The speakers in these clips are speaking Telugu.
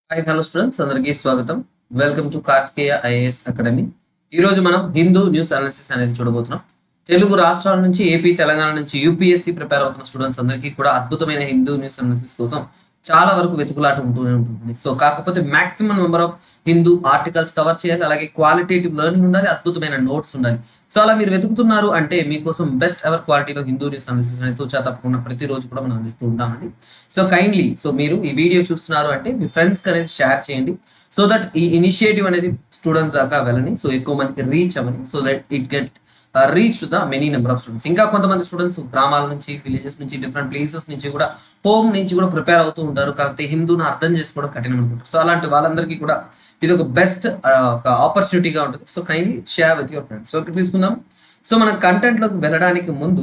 హాయ్ హలో స్టూడెంట్స్ అందరికీ స్వాగతం welcome to Karthikeya IAS academy ఈ రోజు మనం హిందూ న్యూస్ అనాలిసిస్ అనేది చూడబోతున్నాం తెలుగు రాష్ట్రాల నుంచి ఏపీ తెలంగాణ నుంచి యూపీఎస్సీ ప్రిపేర్ అవుతున్న స్టూడెంట్స్ అందరికీ కూడా అద్భుతమైన హిందూ న్యూస్ అనాలిసిస్ కోసం చాలా వరకు వెతుకులాట ఉంటూనే ఉంటుంది సో కాకపోతే maximum number of Hindu articles cover చేయాలి అలాగే క్వాలిటేటివ్ లెర్నింగ్ ఉండాలి అద్భుతమైన నోట్స్ ఉండాలి సో అలా మీరు వెతుకుతున్నారు అంటే మీకోసం బెస్ట్ ఎవర్ క్వాలిటీలో హిందూ న్యూస్ అనాలిసిస్ అనేది తూచా తప్పకుండా ప్రతిరోజు కూడా మనం అందిస్తూ ఉంటామండి సో కైండ్లీ సో మీరు ఈ వీడియో చూస్తున్నారు అంటే మీ ఫ్రెండ్స్ అనేది షేర్ చేయండి సో దట్ ఈ ఇనిషియేటివ్ అనేది స్టూడెంట్స్ దాకా వెళ్ళని సో ఎక్కువ మందికి రీచ్ అవ్వని so that it get reach to the many number of students ఇంకా కొంతమంది స్టూడెంట్స్ గ్రామాల నుంచి విలేజెస్ నుంచి డిఫరెంట్ ప్లేసెస్ నుంచి కూడా హోమ్ నుంచి కూడా ప్రిపేర్ అవుతూ ఉంటారు కాకపోతే హిందూని అర్థం చేసుకోవడం కఠినం అనుకుంటారు సో అలాంటి వాళ్ళందరికీ కూడా ఇది ఒక బెస్ట్ ఒక ఆపర్చునిటీగా ఉంటుంది so kindly share with your friends so ఇక్కడ తీసుకుందాం సో మన కంటెంట్ లోకి వెళ్ళడానికి ముందు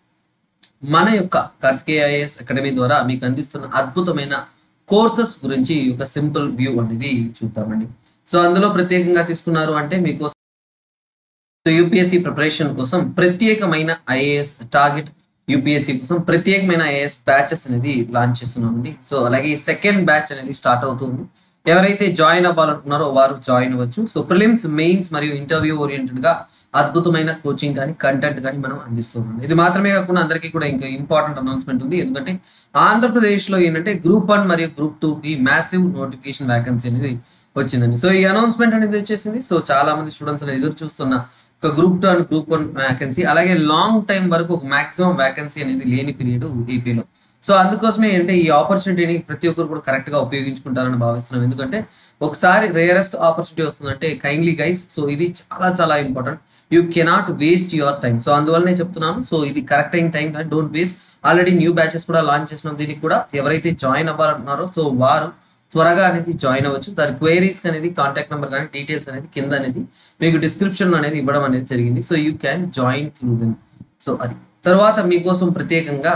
మన యొక్క కార్తికేయ ఐఏఎస్ అకాడమీ ద్వారా మీకు అందిస్తున్న అద్భుతమైన కోర్సెస్ గురించి ఒక సింపుల్ వ్యూ అనేది చూద్దామండి సో అందులో ప్రత్యేకంగా తీసుకున్నారు అంటే మీకు యూపీఎస్సీ ప్రిపరేషన్ కోసం ప్రత్యేకమైన ఐఏఎస్ టార్గెట్ యూపీఎస్సీ కోసం ప్రత్యేకమైన ఐఏఎస్ బ్యాచెస్ అనేది లాంచ్ చేస్తున్నామండి సో అలాగే సెకండ్ బ్యాచ్ అనేది స్టార్ట్ అవుతుంది ఎవరైతే జాయిన్ అవ్వాలనుకున్నారో వారు జాయిన్ అవ్వచ్చు సో ప్రిలిమ్స్ మెయిన్స్ మరియు ఇంటర్వ్యూ ఓరియంటెడ్ గా అద్భుతమైన కోచింగ్ కానీ కంటెంట్ కానీ మనం అందిస్తున్నాం ఇది మాత్రమే కాకుండా అందరికీ కూడా ఇంకా ఇంపార్టెంట్ అనౌన్స్మెంట్ ఉంది ఎందుకంటే ఆంధ్రప్రదేశ్ లో ఏంటంటే గ్రూప్ వన్ మరియు గ్రూప్ టూ కి మ్యాసివ్ నోటిఫికేషన్ వ్యాకెన్సీ అనేది వచ్చిందండి సో ఈ అనౌన్స్మెంట్ అనేది వచ్చేసింది సో చాలా మంది స్టూడెంట్స్ అనేది ఎదురు చూస్తున్న ఒక group two and group one vacancy అలాగే లాంగ్ టైం వరకు ఒక మాక్సిమం వ్యాకెన్సీ అనేది లేని పీరియడ్ ఏపీలో సో అందుకోసమే అంటే ఈ ఆపర్చునిటీని ప్రతి ఒక్కరు కూడా కరెక్ట్ గా ఉపయోగించుకుంటారని భావిస్తున్నాం ఎందుకంటే ఒకసారి రేరెస్ట్ ఆపర్చునిటీ వస్తుందంటే కైండ్లీ గైస్ సో ఇది చాలా చాలా important you cannot waste your time so అందువల్లనే చెప్తున్నాను సో ఇది కరెక్ట్ అయిన టైం కానీ don't waste already new batches కూడా లాంచ్ చేసినాం దీనికి కూడా ఎవరైతే జాయిన్ అవ్వాలనుకున్నారో సో వారు త్వరగా అనేది జాయిన్ అవ్వచ్చు దాని క్వైరీస్ అనేది కాంటాక్ట్ నెంబర్ కానీ డీటెయిల్స్ అనేది కింద అనేది మీకు డిస్క్రిప్షన్ అనేది ఇవ్వడం అనేది జరిగింది so you can join through them so అది తర్వాత మీకోసం ప్రత్యేకంగా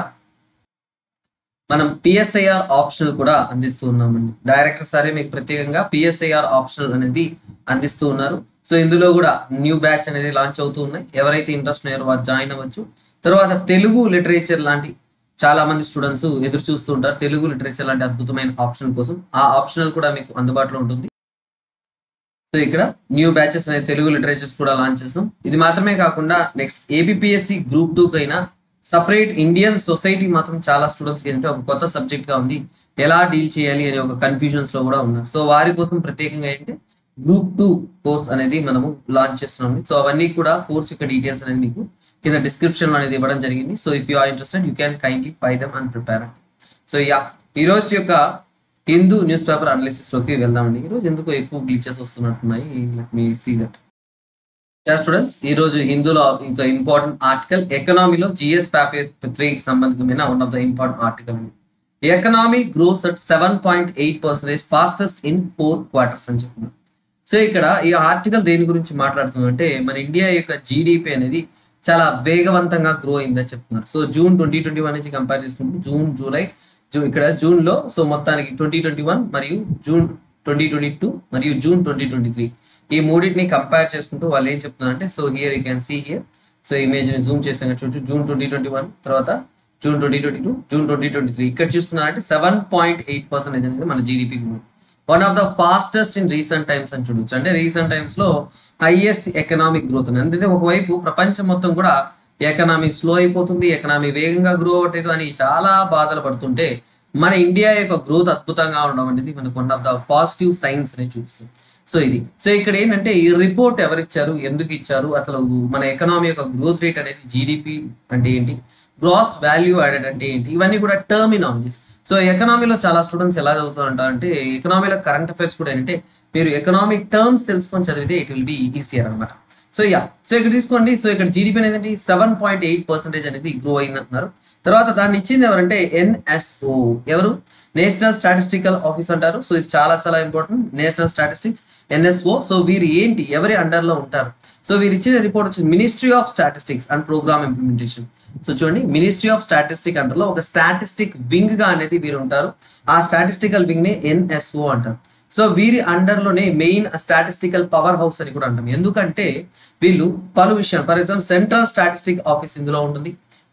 మనం పిఎస్ఐఆర్ ఆప్షనల్ కూడా అందిస్తూ ఉన్నామండి డైరెక్టర్ సరే మీకు ప్రత్యేకంగా పిఎస్ఐఆర్ ఆప్షనల్ అనేది అందిస్తూ ఉన్నారు సో ఇందులో కూడా న్యూ బ్యాచ్ అనేది లాంచ్ అవుతూ ఉన్నాయి ఎవరైతే ఇంట్రెస్ట్ ఉన్నారో వారు జాయిన్ అవ్వచ్చు తర్వాత తెలుగు లిటరేచర్ లాంటి చాలా మంది స్టూడెంట్స్ ఎదురు చూస్తూ ఉంటారు తెలుగు లిటరేచర్ లాంటి అద్భుతమైన ఆప్షన్ కోసం ఆ ఆప్షనల్ కూడా మీకు అందుబాటులో ఉంటుంది సో ఇక్కడ న్యూ బ్యాచెస్ అనేది తెలుగు లిటరేచర్స్ కూడా లాంచ్ చేస్తున్నాం ఇది మాత్రమే కాకుండా నెక్స్ట్ ఏపీఎస్సి గ్రూప్ టూ కైనా సపరేట్ ఇండియన్ సొసైటీ మాత్రం చాలా స్టూడెంట్స్ కి ఏంటంటే ఒక కొత్త సబ్జెక్ట్ గా ఉంది ఎలా డీల్ చేయాలి అనే ఒక కన్ఫ్యూజన్స్ లో కూడా ఉన్నారు సో వారి కోసం ప్రత్యేకంగా ఏంటంటే గ్రూప్ టూ కోర్స్ అనేది మనము లాంచ్ చేస్తున్నాం సో అవన్నీ కూడా కోర్స్ యొక్క డీటెయిల్స్ అనేది మీకు కింద డిస్క్రిప్షన్ లో అనేది ఇవ్వడం జరిగింది so if you are interested you can kindly buy them and prepare అండి సో యా ఈ రోజు యొక్క హిందూ న్యూస్ పేపర్ అనాలిసిస్ లోకి వెళ్దామండి ఈ రోజు ఎందుకో ఎక్కువ గ్లిచెస్ వస్తున్నట్టున్నాయి let me see that yeah students ఈ రోజు హిందూలో ఇంకా ఇంపార్టెంట్ ఆర్టికల్ ఎకనామీలో జిఎస్ పేపర్ త్రీకి సంబంధించిన one of the important article అండి economy grows at seven point eight percentage fastest in four quarters అని చెప్తున్నారు సో ఇక్కడ ఈ ఆర్టికల్ దేని గురించి మాట్లాడుతుందంటే మన ఇండియా యొక్క జీడిపి అనేది చాలా వేగవంతంగా గ్రో అయిందని చెప్తున్నారు so June twenty twenty one నుంచి కంపేర్ చేసుకుంటే జూన్ జూలై జూ ఇక్కడ జూన్ లో సో మొత్తానికి ట్వంటీ ట్వంటీ వన్ మరియు జూన్ ట్వంటీ ట్వంటీ టూ మరియు జూన్ ట్వంటీ ట్వంటీ త్రీ ఈ మూడింటిని కంపేర్ చేసుకుంటూ వాళ్ళు ఏం చెప్తున్నారంటే so here you can see here so image ని జూమ్ చేసాం చూడొచ్చు జూన్ ట్వంటీ ట్వంటీ వన్ తర్వాత June twenty twenty two June twenty twenty three ఇక్కడ చూస్తున్నారంటే సెవెన్ పాయింట్ ఎయిట్ పర్సెంటేజ్ అనేది మన GDP growth one of the fastest in recent times అని చూడొచ్చు అంటే రీసెంట్ టైమ్స్ లో హైయెస్ట్ ఎకనామిక్ గ్రోత్ అని అంటే ఒకవైపు ప్రపంచం మొత్తం కూడా ఎకనామీ స్లో అయిపోతుంది ఎకనామీ వేగంగా గ్రో అవ్వట్లేదు అని చాలా బాధలు పడుతుంటే మన ఇండియా యొక్క గ్రోత్ అద్భుతంగా ఉండడం అనేది మనకు one of the positive signs అని చూపిస్తుంది సో ఇది సో ఇక్కడ ఏంటంటే ఈ రిపోర్ట్ ఎవరిచ్చారు ఎందుకు ఇచ్చారు అసలు మన ఎకనామీ యొక్క గ్రోత్ రేట్ అనేది జీడిపి అంటే ఏంటి గ్రాస్ వాల్యూ యాడెడ్ అంటే ఏంటి ఇవన్నీ కూడా టర్మినాలజీస్ సో ఎకనామీలో చాలా స్టూడెంట్స్ ఎలా చదువుతుంటారు అంటే ఎకనామీలో కరెంట్ అఫైర్స్ కూడా ఏంటంటే మీరు ఎకనామిక్ టర్మ్స్ తెలుసుకొని చదివితే ఇట్ విల్ బి ఈజియర్ అనమాట సో యా సో ఇక్కడ తీసుకోండి సో ఇక్కడ జీడిపి అనేది సెవెన్ పాయింట్ ఎయిట్ పర్సెంటేజ్ అనేది గ్రో అయింది అంటున్నారు తర్వాత దాన్ని ఇచ్చింది ఎవరంటే ఎన్ఎస్ఓ ఎవరు నేషనల్ స్టాటిస్టికల్ ఆఫీస్ అంటారు సో ఇది చాలా చాలా important national statistics NSO so వీరు ఏంటి ఎవరి అండర్ లో ఉంటారు సో వీరు ఇచ్చిన రిపోర్ట్ వచ్చింది ministry of statistics and program implementation so చూడండి మినిస్ట్రీ ఆఫ్ స్టాటిస్టిక్ అండర్ లో ఒక స్టాటిస్టిక్ వింగ్ గా అనేది వీరు ఉంటారు ఆ స్టాటిస్టికల్ వింగ్ ని ఎన్ఎస్ఓ అంటారు సో వీరి అండర్ లోనే మెయిన్ స్టాటిస్టికల్ పవర్ హౌస్ అని కూడా అంటాం ఎందుకంటే వీళ్ళు పలు విషయాలు for example central statistic office ఇందులో ఉంటుంది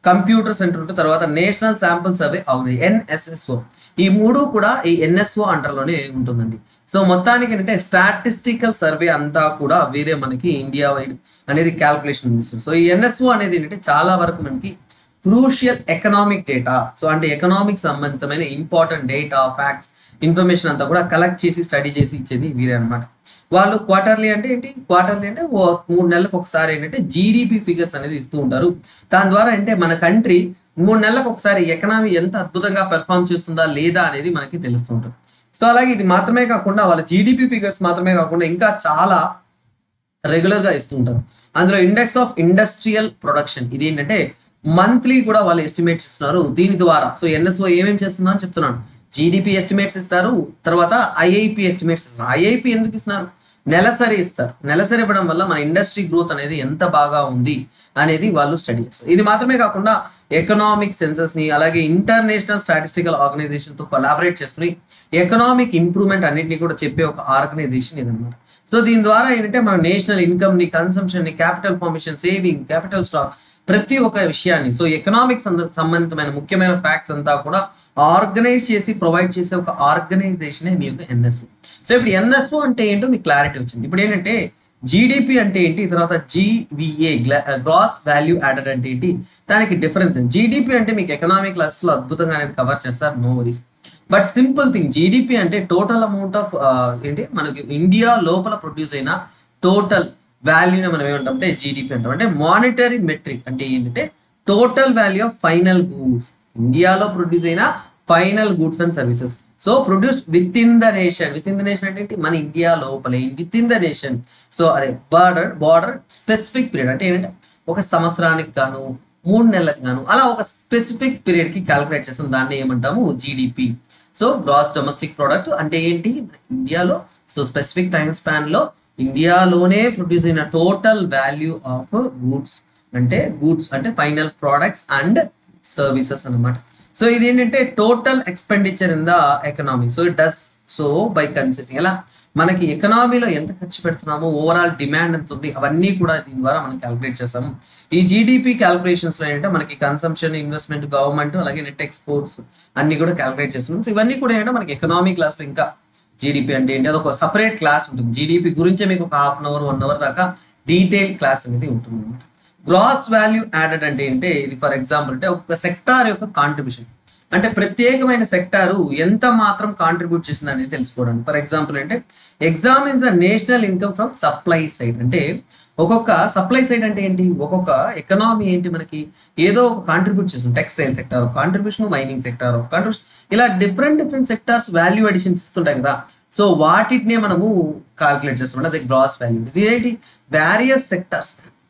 కంప్యూటర్ సెంటర్ ఉంటుంది తర్వాత national sample survey organise NSSO ఈ మూడు కూడా ఈ ఎన్ఎస్ఓ అండర్లోనే ఉంటుందండి సో మొత్తానికి ఏంటంటే స్టాటిస్టికల్ సర్వే అంతా కూడా వేరే మనకి ఇండియా వైడ్ అనేది క్యాల్కులేషన్ ఇస్తుంది సో ఈ ఎన్ఎస్ఓ అనేది ఏంటంటే చాలా వరకు మనకి క్రూషియల్ ఎకనామిక్ డేటా సో అంటే ఎకనామిక్ సంబంధితమైన ఇంపార్టెంట్ డేటా ఫ్యాక్ట్స్ ఇన్ఫర్మేషన్ అంతా కూడా కలెక్ట్ చేసి స్టడీ చేసి ఇచ్చేది వీరే అనమాట వాళ్ళు క్వార్టర్లీ అంటే ఏంటి క్వార్టర్లీ అంటే ఓ మూడు నెలలకు ఒకసారి ఏంటంటే జీడిపి ఫిగర్స్ అనేది ఇస్తూ ఉంటారు దాని ద్వారా అంటే మన కంట్రీ మూడు నెలలకు ఒకసారి ఎకనామీ ఎంత అద్భుతంగా పెర్ఫామ్ చేస్తుందా లేదా అనేది మనకి తెలుస్తూ ఉంటుంది సో అలాగే ఇది మాత్రమే కాకుండా వాళ్ళ జీడిపి ఫిగర్స్ మాత్రమే కాకుండా ఇంకా చాలా రెగ్యులర్ గా ఇస్తూ ఉంటారు అందులో ఇండెక్స్ ఆఫ్ ఇండస్ట్రియల్ ప్రొడక్షన్ ఇది ఏంటంటే మంత్లీ కూడా వాళ్ళు ఎస్టిమేట్స్ ఇస్తున్నారు దీని ద్వారా సో ఎన్ఎస్ఓ ఏమేమి చేస్తుందో అని చెప్తున్నాను జీడిపి ఎస్టిమేట్స్ ఇస్తారు తర్వాత ఐఐపి ఎస్టిమేట్స్ ఇస్తారు ఐఐపి ఎందుకు ఇస్తున్నారు నెలసరి ఇస్తారు నెలసరి ఇవ్వడం వల్ల మన ఇండస్ట్రీ గ్రోత్ అనేది ఎంత బాగా ఉంది అనేది వాళ్ళు స్టడీ చేస్తారు ఇది మాత్రమే కాకుండా ఎకనామిక్ సెన్సెస్ ని అలాగే ఇంటర్నేషనల్ స్టాటిస్టికల్ ఆర్గనైజేషన్ తో కొలాబరేట్ చేసుకుని ఎకనామిక్ ఇంప్రూవ్మెంట్ అన్నింటినీ కూడా చెప్పే ఒక ఆర్గనైజేషన్ ఇదన్నమాట సో దీని ద్వారా ఏంటంటే మన నేషనల్ ఇన్కమ్ ని కన్సంప్షన్ ని capital formation saving capital stock ప్రతి ఒక్క విషయాన్ని సో ఎకనామిక్స్ సంబంధితమైన ముఖ్యమైన ఫ్యాక్ట్స్ అంతా కూడా ఆర్గనైజ్ చేసి ప్రొవైడ్ చేసే ఒక ఆర్గనైజేషనే మీ యొక్క ఎన్ఎస్ఓ సో ఇప్పుడు ఎన్ఎస్ఓ అంటే ఏంటో మీకు క్లారిటీ వచ్చింది ఇప్పుడు ఏంటంటే జీడిపి అంటే ఏంటి తర్వాత జీవిఏ గ్రాస్ వాల్యూ యాడెడ్ అంటే ఏంటి దానికి డిఫరెన్స్ జీడిపి అంటే మీకు ఎకనామిక్ క్లాసెస్ లో అద్భుతంగా అనేది కవర్ చేస్తారు no worries but simple thing GDP అంటే టోటల్ అమౌంట్ ఆఫ్ ఏంటి మనకి ఇండియా లోపల ప్రొడ్యూస్ అయిన టోటల్ వాల్యూని మనం ఏమంటాం అంటే జీడిపి అంటాం అంటే మానిటరీ మెట్రిక్ అంటే ఏంటంటే total value of final goods ఇండియాలో ప్రొడ్యూస్ అయిన final goods and services so produce within the nation within the nation అంటే ఏంటి? మన ఇండియా లోపలే within the nation so అదే బార్డర్ బార్డర్ స్పెసిఫిక్ పీరియడ్ అంటే ఏంటంటే ఒక సంవత్సరానికి గాను మూడు నెలలకు గాను అలా ఒక స్పెసిఫిక్ పీరియడ్ కి క్యాలిక్యులేట్ చేస్తాం దాన్ని ఏమంటాము GDP so gross domestic product అంటే ఏంటి ఇండియాలో సో స్పెసిఫిక్ టైం స్పాన్ లో ఇండియాలోనే ప్రొడ్యూస్ అయిన టోటల్ వాల్యూ ఆఫ్ గూడ్స్ అంటే గూడ్స్ అంటే ఫైనల్ ప్రోడక్ట్స్ అండ్ సర్వీసెస్ అన్నమాట సో ఇది ఏంటంటే total expenditure in the economy so it does so by considering ఎలా మనకి ఎకనామీలో ఎంత ఖర్చు పెడుతున్నామో ఓవరాల్ డిమాండ్ ఎంత ఉంది అవన్నీ కూడా దీని ద్వారా మనం క్యాలిక్యులేట్ చేస్తాము ఈ జీడిపి క్యాలిక్యులేషన్స్ లో ఏంటంటే మనకి కన్సంప్షన్ ఇన్వెస్ట్మెంట్ గవర్నమెంట్ అలాగే నెట్ ఎక్స్పోర్ట్స్ అన్ని కూడా క్యాలిక్యులేట్ చేస్తున్నాం సో ఇవన్నీ కూడా ఏంటంటే మనకి ఎకనామీ క్లాస్ లో ఇంకా జీడిపి అంటే ఏంటి అది ఒక సపరేట్ క్లాస్ ఉంటుంది జీడిపి గురించే మీకు ఒక half an hour one hour దాకా డీటెయిల్ క్లాస్ అనేది ఉంటుంది అనమాట గ్రాస్ వాల్యూ యాడెడ్ అంటే ఏంటి ఇది ఫర్ ఎగ్జాంపుల్ అంటే ఒక సెక్టార్ యొక్క కాంట్రిబ్యూషన్ అంటే ప్రత్యేకమైన సెక్టారు ఎంత మాత్రం కాంట్రిబ్యూట్ చేసింది అనేది తెలుసుకోవడానికి ఫర్ ఎగ్జాంపుల్ అంటే examines the national income from supply side అంటే ఒక్కొక్క సప్లై సైడ్ అంటే ఏంటి ఒక్కొక్క ఎకనామీ ఏంటి మనకి ఏదో ఒక కాంట్రిబ్యూట్ చేస్తుంది టెక్స్టైల్ సెక్టార్ ఒక కాంట్రిబ్యూషన్ మైనింగ్ సెక్టార్ ఒక కాంట్రిబ్యూషన్ ఇలా different different sectors value additions ఇస్తుంటాయి కదా సో వాటినే మనము కాల్కులేట్ చేస్తాం అదే గ్రాస్ వాల్యూ ఇది ఏంటి వేరియస్ సెక్టార్స్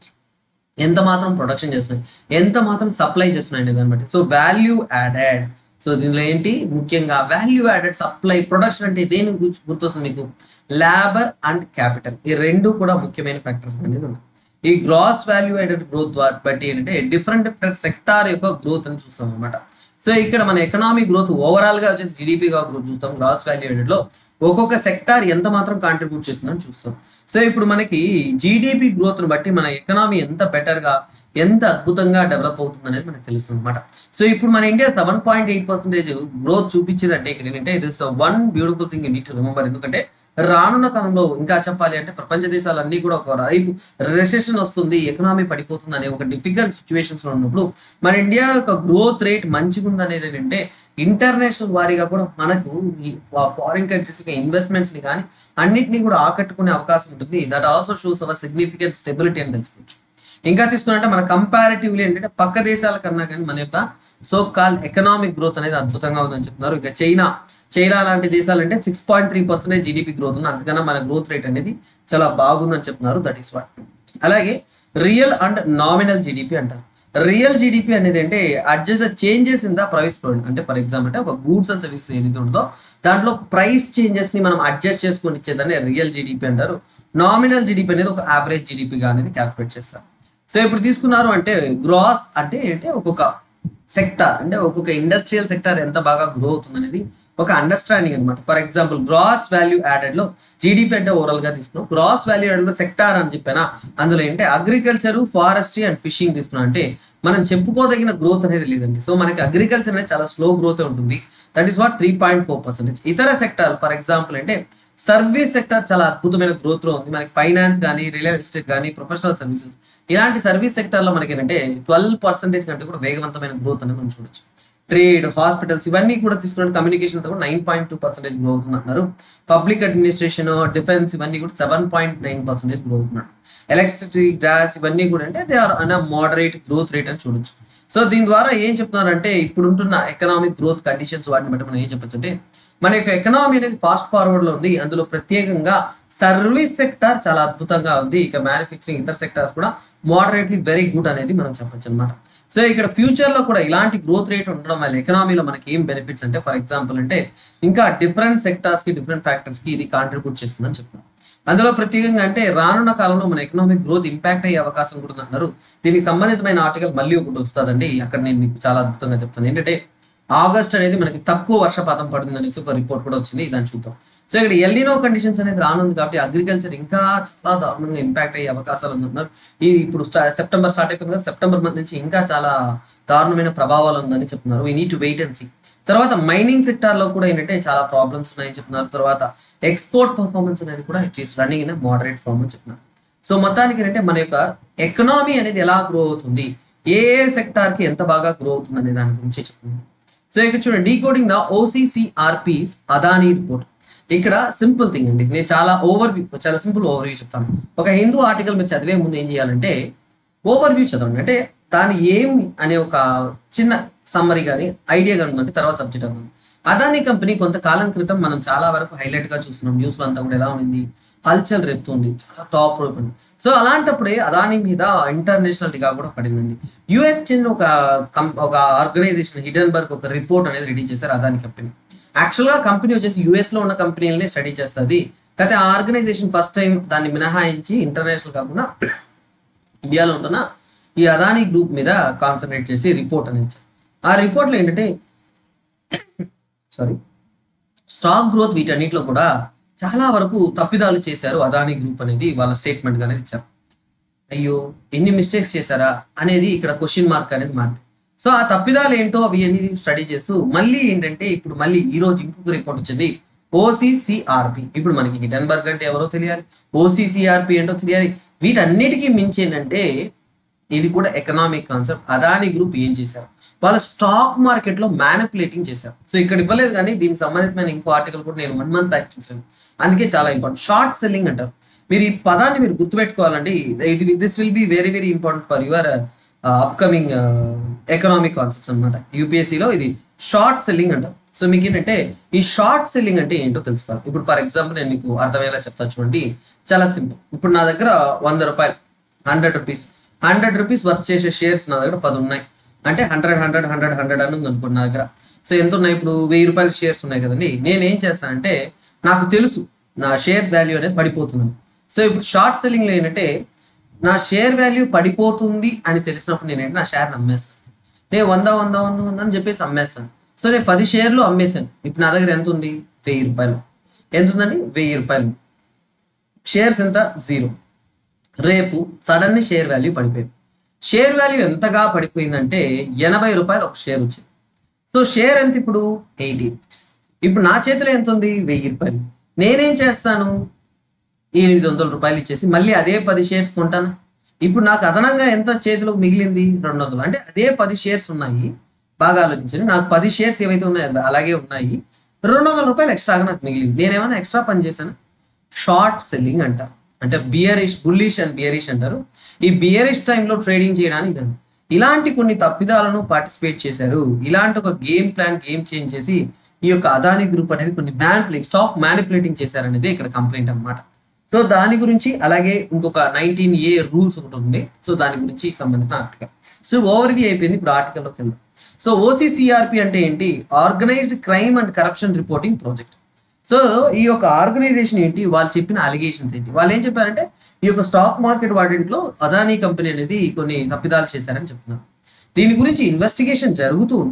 ఎంత మాత్రం ప్రొడక్షన్ చేస్తున్నాయి ఎంత మాత్రం సప్లై చేస్తున్నాయి అనే దాన్ని బట్టి సో వాల్యూ యాడెడ్ సో దీనిలో ఏంటి ముఖ్యంగా వాల్యూ యాడెడ్ సప్లై ప్రొడక్షన్ అంటే దేని గుర్తు- గుర్తొస్తుంది మీకు లేబర్ అండ్ క్యాపిటల్ ఈ రెండు కూడా ముఖ్యమైన ఫ్యాక్టర్స్ అనేది ఉంటాయి ఈ గ్రాస్ వాల్యూ యాడెడ్ గ్రోత్ బట్టి ఏంటంటే డిఫరెంట్ డిఫరెంట్ సెక్టార్ యొక్క గ్రోత్ అని చూస్తాం అనమాట సో ఇక్కడ మన ఎకనామిక్ గ్రోత్ ఓవరాల్ గా వచ్చేసి జీడిపిగా గ్రోత్ చూస్తాం గ్రాస్ వాల్యూ యాడెడ్ లో ఒక్కొక్క సెక్టార్ ఎంత మాత్రం కాంట్రిబ్యూట్ చేస్తుందని చూస్తాం సో ఇప్పుడు మనకి జీడిపి గ్రోత్ ని బట్టి మన ఎకనామీ ఎంత బెటర్ గా ఎంత అద్భుతంగా డెవలప్ అవుతుంది అనేది మనకు తెలుస్తుంది అనమాట సో ఇప్పుడు మన India seven point eight percentage growth చూపించిందంటే ఇక్కడ ఏంటంటే it is one beautiful thing neat remember ఎందుకంటే రానున్న కాలంలో ఇంకా చెప్పాలి అంటే ప్రపంచ దేశాలన్నీ కూడా ఒక రైపు రెసెషన్ వస్తుంది ఎకనామీ పడిపోతుంది అనే ఒక డిఫికల్ట్ సిచ్యువేషన్స్ లో ఉన్నప్పుడు మన ఇండియా యొక్క గ్రోత్ రేట్ మంచిగా ఉంది అనేది ఏంటంటే ఇంటర్నేషనల్ వారీగా కూడా మనకు ఈ ఫారిన్ కంట్రీస్ యొక్క ఇన్వెస్ట్మెంట్స్ ని కానీ అన్నిటిని కూడా ఆకట్టుకునే అవకాశం ఉంటుంది that also shows our significant stability అని తెలుసుకోవచ్చు ఇంకా తీసుకున్నట్టే మన కంపారిటివ్లీ ఏంటంటే పక్క దేశాల కన్నా కానీ మన యొక్క సో కాల్ ఎకనామిక్ గ్రోత్ అనేది అద్భుతంగా ఉందని చెప్తున్నారు ఇక చైనా చైనా లాంటి దేశాలు అంటే six point three percentage GDP growth ఉంది అంతకన్నా మన గ్రోత్ రేట్ అనేది చాలా బాగుందని చెప్తున్నారు దట్ ఈస్ వాట్ అలాగే రియల్ అండ్ నామినల్ జీడిపి అంటారు రియల్ జీడిపి అనేది అంటే adjust changes in the price product అంటే ఫర్ ఎగ్జాంపుల్ అంటే ఒక గూడ్స్ అండ్ సర్వీసెస్ ఏదైతే ఉందో దాంట్లో ప్రైస్ చేంజెస్ ని మనం అడ్జస్ట్ చేసుకొని ఇచ్చేదాన్ని రియల్ జీడిపి అంటారు నామినల్ జీడిపి అనేది ఒక యావరేజ్ జీడిపిగా అనేది క్యాల్కులేట్ చేస్తారు సో ఇప్పుడు తీసుకున్నారు అంటే గ్రాస్ అంటే ఏంటి ఒక్కొక్క సెక్టార్ అంటే ఒక్కొక్క ఇండస్ట్రియల్ సెక్టార్ ఎంత బాగా గ్రో అవుతుంది అనేది ఒక అండర్స్టాండింగ్ అనమాట for example gross value added లో జీడిపి అంటే ఓవరాల్ గా తీసుకున్నాం గ్రాస్ వాల్యూ యాడెడ్ లో సెక్టార్ అని చెప్పానా అందులో ఏంటంటే అగ్రికల్చర్ ఫారెస్ట్రీ అండ్ ఫిషింగ్ తీసుకున్నాం అంటే మనం చెప్పుకోదగిన గ్రోత్ అనేది లేదండి సో మనకి అగ్రికల్చర్ అనేది చాలా స్లో గ్రోత్ ఉంటుంది that is what three point four percentage ఇతర సెక్టార్ ఫర్ ఎగ్జాంపుల్ అంటే సర్వీస్ సెక్టర్ చాలా అద్భుతమైన గ్రోత్ లో ఉంది మనకి ఫైనాన్స్ కానీ రియల్ ఎస్టేట్ కానీ ప్రొఫెషనల్ సర్వీసెస్ ఇలాంటి సర్వీస్ సెక్టర్ లో మనకి ఏంటంటే ట్వెల్వ్ పర్సెంటేజ్ కంటే కూడా వేగవంతమైన గ్రోత్ అనేది మనం చూడొచ్చు ట్రేడ్ హాస్పిటల్స్ ఇవన్నీ కూడా తీసుకున్న కమ్యూనికేషన్ కూడా nine point two percentage grow అవుతుంది అంటున్నారు పబ్లిక్ అడ్మినిస్ట్రేషన్ డిఫెన్స్ ఇవన్నీ కూడా seven point nine percentage grow అవుతున్నాడు ఎలక్ట్రిసిటీ గ్యాస్ ఇవన్నీ కూడా అంటే they are in moderate growth rate అని చూడొచ్చు సో దీని ద్వారా ఏం చెప్తున్నారంటే ఇప్పుడు ఉంటున్న ఎకనామిక్ గ్రోత్ కండిషన్స్ వాటిని బట్టి మనం ఏం చెప్పొచ్చు అంటే మన యొక్క ఎకనామీ అనేది ఫాస్ట్ ఫార్వర్డ్ లో ఉంది అందులో ప్రత్యేకంగా సర్వీస్ సెక్టార్ చాలా అద్భుతంగా ఉంది ఇక మ్యానుఫ్యాక్చరింగ్ ఇతర సెక్టార్స్ కూడా మోడరేట్లీ వెరీ గుడ్ అనేది మనం చెప్పొచ్చు అనమాట సో ఇక్కడ ఫ్యూచర్ లో కూడా ఇలాంటి గ్రోత్ రేట్ ఉండడం వల్ల ఎకనామీలో మనకి ఏం బెనిఫిట్స్ అంటే ఫర్ ఎగ్జాంపుల్ అంటే ఇంకా డిఫరెంట్ సెక్టార్స్ కి డిఫరెంట్ ఫ్యాక్టర్స్ కి ఇది కాంట్రిబ్యూట్ చేస్తుందని చెప్తున్నాం అందులో ప్రత్యేకంగా అంటే రానున్న కాలంలో మన ఎకనామిక్ గ్రోత్ ఇంపాక్ట్ అయ్యే అవకాశం కూడా ఉందన్నారు దీనికి సంబంధితమైన ఆర్టికల్ మళ్ళీ ఒకటి వస్తుందండి అక్కడ నేను మీకు చాలా అద్భుతంగా చెప్తాను ఏంటంటే ఆగస్ట్ అనేది మనకి తక్కువ వర్షపాతం పడుతుంది అనేసి ఒక రిపోర్ట్ కూడా వచ్చింది దాన్ని చూద్దాం సో ఇక్కడ ఎల్నినో కండిషన్స్ అనేది రానుంది కాబట్టి అగ్రికల్చర్ ఇంకా చాలా దారుణంగా ఇంపాక్ట్ అయ్యే అవకాశాలు ఉంటున్నారు ఈ ఇప్పుడు స్టా- సెప్టెంబర్ స్టార్ట్ అయిపోయింది కదా సెప్టెంబర్ మంత్ నుంచి ఇంకా చాలా దారుణమైన ప్రభావాలు ఉందని చెప్తున్నారు we need to wait and see తర్వాత మైనింగ్ సెక్టార్ లో కూడా ఏంటంటే చాలా ప్రాబ్లమ్స్ ఉన్నాయని చెప్తున్నారు తర్వాత ఎక్స్పోర్ట్ పర్ఫార్మెన్స్ అనేది కూడా it is running in moderate form అని చెప్తున్నారు సో మొత్తానికి ఏంటంటే మన యొక్క ఎకనామీ అనేది ఎలా గ్రో అవుతుంది ఏ ఏ సెక్టార్ కి ఎంత బాగా గ్రో అవుతుంది అనే దాని గురించి చెప్తున్నాను సో ఇక్కడ చూడండి decoding the OCCRP's Adani report ఇక్కడ సింపుల్ థింగ్ అండి నేను చాలా ఓవర్ చాలా సింపుల్ ఓవర్ వ్యూ చెప్తాను ఒక హిందూ ఆర్టికల్ మీరు చదివే ముందు ఏం చేయాలంటే ఓవర్ వ్యూ చదవండి అంటే దాని ఏం అనే ఒక చిన్న సమ్మరీ కానీ ఐడియా కానీ ఉందంటే తర్వాత సబ్జెక్ట్ అవుతుంది అదానీ కంపెనీ కొంతకాలం క్రితం మనం చాలా వరకు హైలైట్ గా చూస్తున్నాం న్యూస్ అంతా కూడా ఎలా ఉంది హల్చల్ రేపుతుంది చాలా టాప్ రూపండి సో అలాంటప్పుడే అదానీ మీద ఇంటర్నేషనల్ నిఘా కూడా పడిందండి యుఎస్ చెందిన ఒక కం ఒక ఆర్గనైజేషన్ హిడెన్బర్గ్ ఒక రిపోర్ట్ అనేది రెడీ చేశారు అదానీ కంపెనీ యాక్చువల్గా కంపెనీ వచ్చేసి యుఎస్ లో ఉన్న కంపెనీలనే స్టడీ చేస్తుంది అయితే ఆ ఆర్గనైజేషన్ ఫస్ట్ టైం దాన్ని మినహాయించి ఇంటర్నేషనల్ కాకుండా ఇండియాలో ఉంటున్న ఈ అదానీ గ్రూప్ మీద కాన్సన్ట్రేట్ చేసి రిపోర్ట్ అనేది ఇచ్చారు ఆ రిపోర్ట్లో ఏంటంటే సారీ స్టాక్ గ్రోత్ వీటన్నిటిలో కూడా చాలా వరకు తప్పిదాలు చేశారు అదానీ గ్రూప్ అనేది వాళ్ళ స్టేట్మెంట్ అనేది ఇచ్చారు అయ్యో ఎన్ని మిస్టేక్స్ చేశారా అనేది ఇక్కడ క్వశ్చన్ మార్క్ అనేది మారింది సో ఆ తప్పిదాలు ఏంటో అవి అనేది స్టడీ చేస్తూ మళ్ళీ ఏంటంటే ఇప్పుడు మళ్ళీ ఈ రోజు ఇంకొక రిపోర్ట్ వచ్చింది ఓసీసీఆర్పి ఇప్పుడు మనకి హిడెన్బర్గ్ అంటే ఎవరో తెలియాలి ఓసీసీఆర్పి ఏంటో తెలియాలి వీటన్నిటికీ మించి ఏంటంటే ఇది కూడా ఎకనామిక్ కాన్సెప్ట్ అదాని గ్రూప్ ఏం చేశారు వాళ్ళ స్టాక్ మార్కెట్ లో మ్యానిపులేటింగ్ చేశారు సో ఇక్కడ ఇవ్వలేదు కానీ దీనికి సంబంధించిన ఇంకో ఆర్టికల్ కూడా నేను వన్ మంత్ బ్యాక్ చూసాను అందుకే చాలా ఇంపార్టెంట్ షార్ట్ సెల్లింగ్ అంటారు మీరు ఈ పదాన్ని మీరు గుర్తుపెట్టుకోవాలండి ఇది this will be very very important for your upcoming economic concepts అనమాట యూపీఎస్సీలో ఇది షార్ట్ సెల్లింగ్ అంటారు సో మీకు ఏంటంటే ఈ షార్ట్ సెల్లింగ్ అంటే ఏంటో తెలుసుకోవాలి ఇప్పుడు ఫర్ ఎగ్జాంపుల్ నేను మీకు అర్థమయ్యేలా చెప్తా చూడండి చాలా సింపుల్ ఇప్పుడు నా దగ్గర వంద రూపాయలు hundred rupees hundred rupees work చేసే షేర్స్ నా దగ్గర పది ఉన్నాయి అంటే హండ్రెడ్ హండ్రెడ్ హండ్రెడ్ హండ్రెడ్ అని ఉంది అనుకోండి నా దగ్గర సో ఎంత ఉన్నాయి ఇప్పుడు వెయ్యి రూపాయల షేర్స్ ఉన్నాయి కదండి నేను ఏం చేస్తానంటే నాకు తెలుసు నా షేర్ వాల్యూ అనేది పడిపోతుందని సో ఇప్పుడు షార్ట్ సెల్లింగ్లో ఏంటంటే నా షేర్ వాల్యూ పడిపోతుంది అని తెలిసినప్పుడు నేను ఏంటి నా షేర్ అమ్మేస్తాను నేను వంద వంద వంద వంద అని చెప్పేసి అమ్మేస్తాను సో నేను పది షేర్లు అమ్మేశాను ఇప్పుడు నా దగ్గర ఎంత ఉంది వెయ్యి రూపాయలు ఎంత ఉందండి వెయ్యి రూపాయలు షేర్స్ ఎంత జీరో రేపు సడన్ షేర్ వాల్యూ పడిపోయింది షేర్ వాల్యూ ఎంతగా పడిపోయిందంటే ఎనభై రూపాయలు ఒక షేర్ వచ్చింది సో షేర్ ఎంత ఇప్పుడు ఎయిటీ రూపీస్ ఇప్పుడు నా చేతిలో ఎంత ఉంది వెయ్యి రూపాయలు నేనేం చేస్తాను ఎనిమిది వందల రూపాయలు ఇచ్చేసి మళ్ళీ అదే పది షేర్స్ కొంటాను ఇప్పుడు నాకు అదనంగా ఎంత చేతిలో మిగిలింది రెండు వందలు అంటే అదే పది షేర్స్ ఉన్నాయి బాగా ఆలోచించండి నాకు పది షేర్స్ ఏవైతే ఉన్నాయో అవి అలాగే ఉన్నాయి రెండు వందల రూపాయలు ఎక్స్ట్రాగా నాకు మిగిలింది నేనేమైనా ఎక్స్ట్రా పని చేశాను షార్ట్ సెల్లింగ్ అంటారు అంటే బియరిష్ బుల్లిష్ అండ్ బియరిష్ అంటారు ఈ బియరిష్ టైంలో ట్రేడింగ్ చేయడానికి ఇదండి ఇలాంటి కొన్ని తప్పిదాలను పార్టిసిపేట్ చేశారు ఇలాంటి ఒక గేమ్ ప్లాన్ గేమ్ చేంజ్ చేసి ఈ యొక్క అదాని గ్రూప్ అనేది కొన్ని మ్యానిపులేట్ స్టాక్ మ్యానిపులేటింగ్ చేశారనేది ఇక్కడ కంప్లైంట్ అన్నమాట సో దాని గురించి అలాగే ఇంకొక నైన్టీన్ ఏ రూల్స్ ఒకటి ఉంది సో దాని గురించి సంబంధించిన ఆర్టికల్ సో ఓవర్వ్యూ అయిపోయింది ఇప్పుడు ఆర్టికల్లోకి వెళ్దాం సో ఓసీసీఆర్పి అంటే ఏంటి organized crime and corruption reporting project so ఈ యొక్క ఆర్గనైజేషన్ ఏంటి వాళ్ళు చెప్పిన అలిగేషన్స్ ఏంటి వాళ్ళు ఏం చెప్పారంటే ఈ యొక్క స్టాక్ మార్కెట్ వాటిలో అదానీ కంపెనీ అనేది కొన్ని తప్పిదాలు చేశారని చెప్తున్నారు దీని గురించి ఇన్వెస్టిగేషన్ జరుగుతూ ఉంది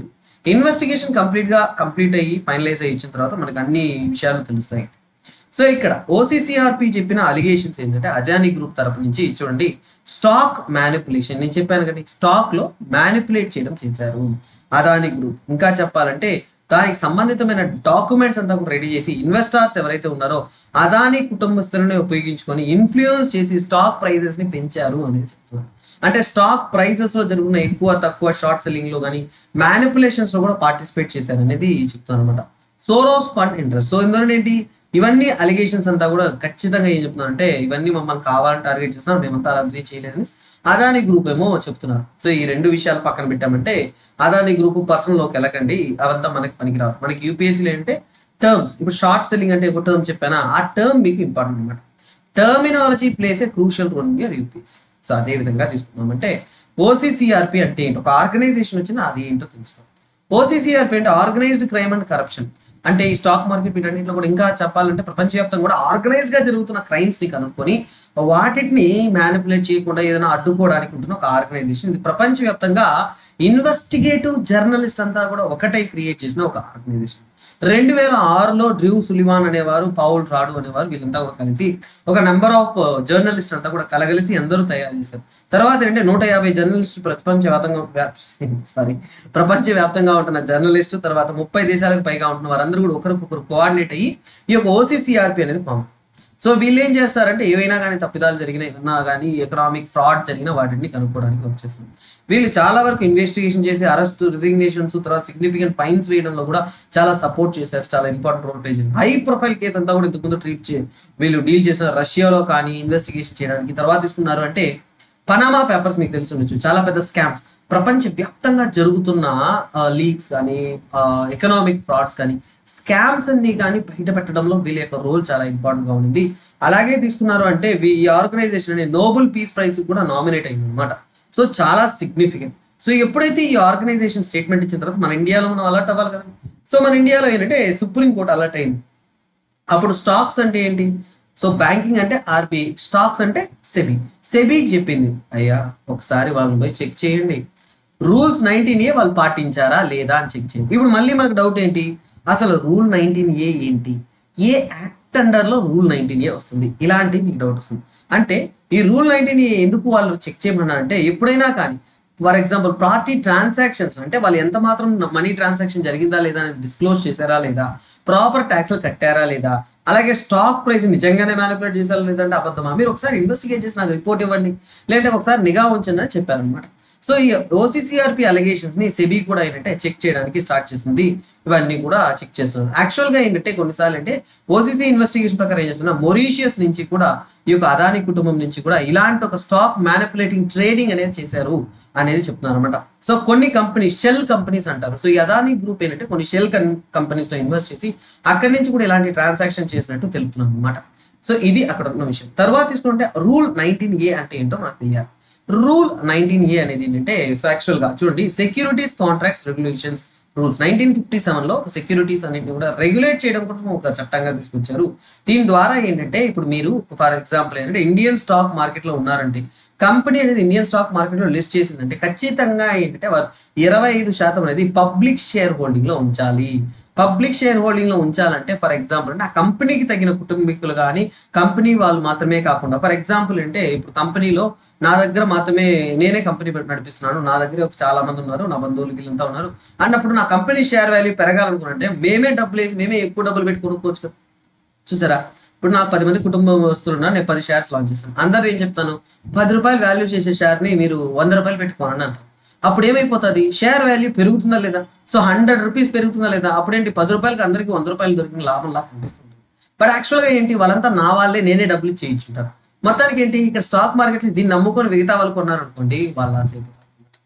ఇన్వెస్టిగేషన్ కంప్లీట్ గా కంప్లీట్ అయ్యి ఫైనలైజ్ అయ్యి ఇచ్చిన తర్వాత మనకు అన్ని విషయాలు తెలుస్తాయి సో ఇక్కడ ఓసీసీఆర్పి చెప్పిన అలిగేషన్స్ ఏంటంటే అదాని గ్రూప్ తరపు నుంచి చూడండి స్టాక్ మ్యానిపులేషన్ నేను చెప్పాను కదా స్టాక్ లో మ్యానిపులేట్ చేయడం చేశారు అదాని గ్రూప్ ఇంకా చెప్పాలంటే దానికి సంబంధితమైన డాక్యుమెంట్స్ అంతా కూడా రెడీ చేసి ఇన్వెస్టర్స్ ఎవరైతే ఉన్నారో అదాని కుటుంబస్తులని ఉపయోగించుకొని ఇన్ఫ్లుయెన్స్ చేసి స్టాక్ ప్రైజెస్ ని పెంచారు అనేది చెప్తున్నారు అంటే స్టాక్ ప్రైజెస్ లో జరుగుతున్న ఎక్కువ తక్కువ షార్ట్ సెల్లింగ్ లో కానీ మ్యానిపులేషన్స్ లో కూడా పార్టిసిపేట్ చేశారు అనేది చెప్తాను అనమాట సోరోస్ ఫండ్ ఇంట్రెస్ట్ సో ఇందులో ఏంటి ఇవన్నీ అలిగేషన్స్ అంతా కూడా ఖచ్చితంగా ఏం చెప్తున్నారు అంటే ఇవన్నీ మమ్మల్ని కావాలని టార్గెట్ చేస్తున్నారు మేమంతా అలా చేయలేదని అదాని గ్రూప్ ఏమో చెప్తున్నారు సో ఈ రెండు విషయాలు పక్కన పెట్టామంటే అదాని గ్రూప్ పర్సనల్ లోకి వెళ్ళకండి అవంతా మనకి పనికిరావు మనకి యూపీఎస్సీలో ఏంటంటే టర్మ్స్ ఇప్పుడు షార్ట్ సెల్లింగ్ అంటే ఒక టర్మ్ చెప్పానా ఆ టర్మ్ మీకు ఇంపార్టెంట్ అనమాట terminology plays a crucial role in your UPSC so అదే విధంగా తీసుకున్నామంటే ఓసీసీఆర్పి అంటే ఏంటి ఒక ఆర్గనైజేషన్ వచ్చింది అది ఏంటో తెలుసుకోవాలి ఓసీసీఆర్పి అంటే ఆర్గనైజ్డ్ క్రైమ్ అండ్ కరప్షన్ అంటే ఈ స్టాక్ మార్కెట్ వీటన్నింటిలో కూడా ఇంకా చెప్పాలంటే ప్రపంచవ్యాప్తంగా కూడా ఆర్గనైజ్ గా జరుగుతున్న క్రైమ్స్ ని కనుక్కొని వాటిని మ్యానిపులేట్ చేయకుండా ఏదైనా అడ్డుకోవడానికి ఉంటున్న ఒక ఆర్గనైజేషన్ ఇది ప్రపంచవ్యాప్తంగా ఇన్వెస్టిగేటివ్ జర్నలిస్ట్ అంతా కూడా ఒకటై క్రియేట్ చేసిన ఒక ఆర్గనైజేషన్ రెండు వేల ఆరులో డ్రూ సులివాన్ అనేవారు పౌల్ రాడు అనేవారు వీళ్ళంతా కూడా కలిసి ఒక నెంబర్ ఆఫ్ జర్నలిస్ట్ అంతా కూడా కలగలిసి అందరూ తయారు చేశారు తర్వాత ఏంటంటే నూట యాభై జర్నలిస్ట్ ప్రపంచవ్యాప్తంగా సారీ ప్రపంచవ్యాప్తంగా ఉంటున్న జర్నలిస్ట్ తర్వాత ముప్పై దేశాలకు పైగా ఉంటున్న వారందరూ కూడా ఒకరికొకరు కోఆర్డినేట్ అయ్యి ఈ యొక్క ఓసీసీఆర్పి అనేది ఫామ్ సో వీళ్ళు ఏం చేస్తారంటే ఏవైనా కానీ తప్పిదాలు జరిగినా ఏమన్నా కానీ ఎకనామిక్ ఫ్రాడ్ జరిగిన వాటిని కనుక్కోవడానికి వచ్చేసింది వీళ్ళు చాలా వరకు ఇన్వెస్టిగేషన్ చేసి అరెస్ట్ రిజిగ్నేషన్స్ తర్వాత సిగ్నిఫికెంట్ ఫైన్స్ వేయడంలో కూడా చాలా సపోర్ట్ చేశారు చాలా ఇంపార్టెంట్ రోల్ ప్లే చేశారు హై ప్రొఫైల్ కేసు అంతా కూడా ఇంతకుముందు ట్రీట్ చే వీళ్ళు డీల్ చేసిన రష్యాలో కానీ ఇన్వెస్టిగేషన్ చేయడానికి తర్వాత తీసుకున్నారు అంటే పనామా పేపర్స్ మీకు తెలిసి ఉండొచ్చు చాలా పెద్ద స్కామ్స్ ప్రపంచ వ్యాప్తంగా జరుగుతున్న లీక్స్ కానీ ఎకనామిక్ ఫ్రాడ్స్ కానీ స్కామ్స్ అన్ని కానీ బయట పెట్టడంలో వీళ్ళ యొక్క రోల్ చాలా ఇంపార్టెంట్ గా ఉంది అలాగే తీసుకున్నారు అంటే వీ- ఈ ఆర్గనైజేషన్ అనే నోబెల్ పీస్ ప్రైజ్ కూడా నామినేట్ అయింది అనమాట సో చాలా సిగ్నిఫికెంట్ సో ఎప్పుడైతే ఈ ఆర్గనైజేషన్ స్టేట్మెంట్ ఇచ్చిన తర్వాత మన ఇండియాలో మనం అలర్ట్ అవ్వాలి కదా సో మన ఇండియాలో ఏంటంటే సుప్రీం కోర్ట్ అలర్ట్ అయింది అప్పుడు స్టాక్స్ అంటే ఏంటి సో బ్యాంకింగ్ అంటే ఆర్బీఐ స్టాక్స్ అంటే సెబీ సెబీకి చెప్పింది అయ్యా ఒకసారి వాళ్ళని పోయి చెక్ చేయండి రూల్స్ నైన్టీన్ ఏ వాళ్ళు పాటించారా లేదా అని చెక్ చేయండి ఇప్పుడు మళ్ళీ మనకు డౌట్ ఏంటి అసలు రూల్ నైన్టీన్ ఏ ఏంటి ఏ యాక్ట్ అండర్ లో రూల్ నైన్టీన్ ఏ వస్తుంది ఇలాంటి మీకు డౌట్ వస్తుంది అంటే ఈ రూల్ నైన్టీన్ ఏ ఎందుకు వాళ్ళు చెక్ చేయమన్నా అంటే ఎప్పుడైనా కానీ ఫర్ ఎగ్జాంపుల్ పార్టీ ట్రాన్సాక్షన్స్ అంటే వాళ్ళు ఎంత మాత్రం మనీ ట్రాన్సాక్షన్ జరిగిందా లేదా అని డిస్క్లోజ్ చేశారా లేదా ప్రాపర్ ట్యాక్స్లు కట్టారా లేదా అలాగే స్టాక్ ప్రైస్ నిజంగానే మ్యానిపులేట్ చేశారా లేదంటే అబద్ధమా మీరు ఒకసారి ఇన్వెస్టిగేట్ చేసి నాకు రిపోర్ట్ ఇవ్వండి లేదంటే ఒకసారి నిఘా ఉంచండి అని చెప్పారనమాట సో ఈ ఓసీసీఆర్పి అలిగేషన్స్ ని సెబీ కూడా ఏంటంటే చెక్ చేయడానికి స్టార్ట్ చేసింది ఇవన్నీ కూడా చెక్ చేస్తున్నారు యాక్చువల్ గా ఏంటంటే కొన్నిసార్లు అంటే ఓసీసీ ఇన్వెస్టిగేషన్ ప్రకారం ఏం చెప్తున్నా మొరీషియస్ నుంచి కూడా ఈ యొక్క అదాని కుటుంబం నుంచి కూడా ఇలాంటి ఒక స్టాక్ మ్యానిపులేటింగ్ ట్రేడింగ్ అనేది చేశారు అనేది చెప్తున్నారు అనమాట సో కొన్ని కంపెనీ షెల్ కంపెనీస్ అంటారు సో ఈ అదాని గ్రూప్ ఏంటంటే కొన్ని షెల్ కంపెనీస్ లో ఇన్వెస్ట్ చేసి అక్కడి నుంచి కూడా ఇలాంటి ట్రాన్సాక్షన్ చేసినట్టు తెలుపుతున్నాం అనమాట సో ఇది అక్కడ ఉన్న విషయం తర్వాత తీసుకుంటే రూల్ నైన్టీన్ ఏ అంటే ఏంటో మనకు తెలియాలి రూల్ నైన్టీన్ ఏ అనేది ఏంటంటే సో యాక్చువల్ గా చూడండి securities contracts regulations rules nineteen fifty seven లో సెక్యూరిటీస్ అన్నింటిని కూడా రెగ్యులేట్ చేయడం కోసం ఒక చట్టంగా తీసుకొచ్చారు దీని ద్వారా ఏంటంటే ఇప్పుడు మీరు ఫర్ ఎగ్జాంపుల్ ఏంటంటే ఇండియన్ స్టాక్ మార్కెట్ లో ఉన్నారంటే కంపెనీ అనేది ఇండియన్ స్టాక్ మార్కెట్ లో లిస్ట్ చేసిందంటే ఖచ్చితంగా ఏంటంటే వారు ఇరవై ఐదు శాతం అనేది పబ్లిక్ షేర్ హోల్డింగ్ లో ఉంచాలి పబ్లిక్ షేర్ హోల్డింగ్ లో ఉంచాలంటే ఫర్ ఎగ్జాంపుల్ అంటే ఆ కంపెనీకి తగిన కుటుంబీకులు కానీ కంపెనీ వాళ్ళు మాత్రమే కాకుండా ఫర్ ఎగ్జాంపుల్ అంటే ఇప్పుడు కంపెనీలో నా దగ్గర మాత్రమే నేనే కంపెనీ పెట్టి నడిపిస్తున్నాను నా దగ్గర ఒక చాలా మంది ఉన్నారు నా బంధువులు వీళ్ళంతా ఉన్నారు అన్నప్పుడు నా కంపెనీ షేర్ వాల్యూ పెరగాలనుకున్నంటే మేమే డబ్బులు వేసి మేమే ఎక్కువ డబ్బులు పెట్టి కొనుక్కోవచ్చు కదా చూసారా ఇప్పుడు నాకు పది మంది కుటుంబం వస్తున్నా నేను పది షేర్స్ లాంచ్ చేశాను అందరు ఏం చెప్తాను పది రూపాయలు వాల్యూ చేసే షేర్ని మీరు వంద రూపాయలు పెట్టుకోనండి అంటారు అప్పుడు ఏమైపోతుంది షేర్ వాల్యూ పెరుగుతుందా లేదా సో హండ్రెడ్ రూపీస్ పెరుగుతుందా లేదా అప్పుడేంటి పది రూపాయలకి అందరికి వంద రూపాయలు దొరికిన లాభం లాగా కనిపిస్తుంది బట్ యాక్చువల్గా ఏంటి వాళ్ళంతా నా వాళ్ళే నేనే డబ్బులు ఇచ్చి చేయించుంటారు మొత్తానికి ఏంటి ఇక్కడ స్టాక్ మార్కెట్లో దీన్ని నమ్ముకొని మిగతా వాళ్ళు కొన్నారు అనుకోండి వాళ్ళు లాస్ అయిపోతారు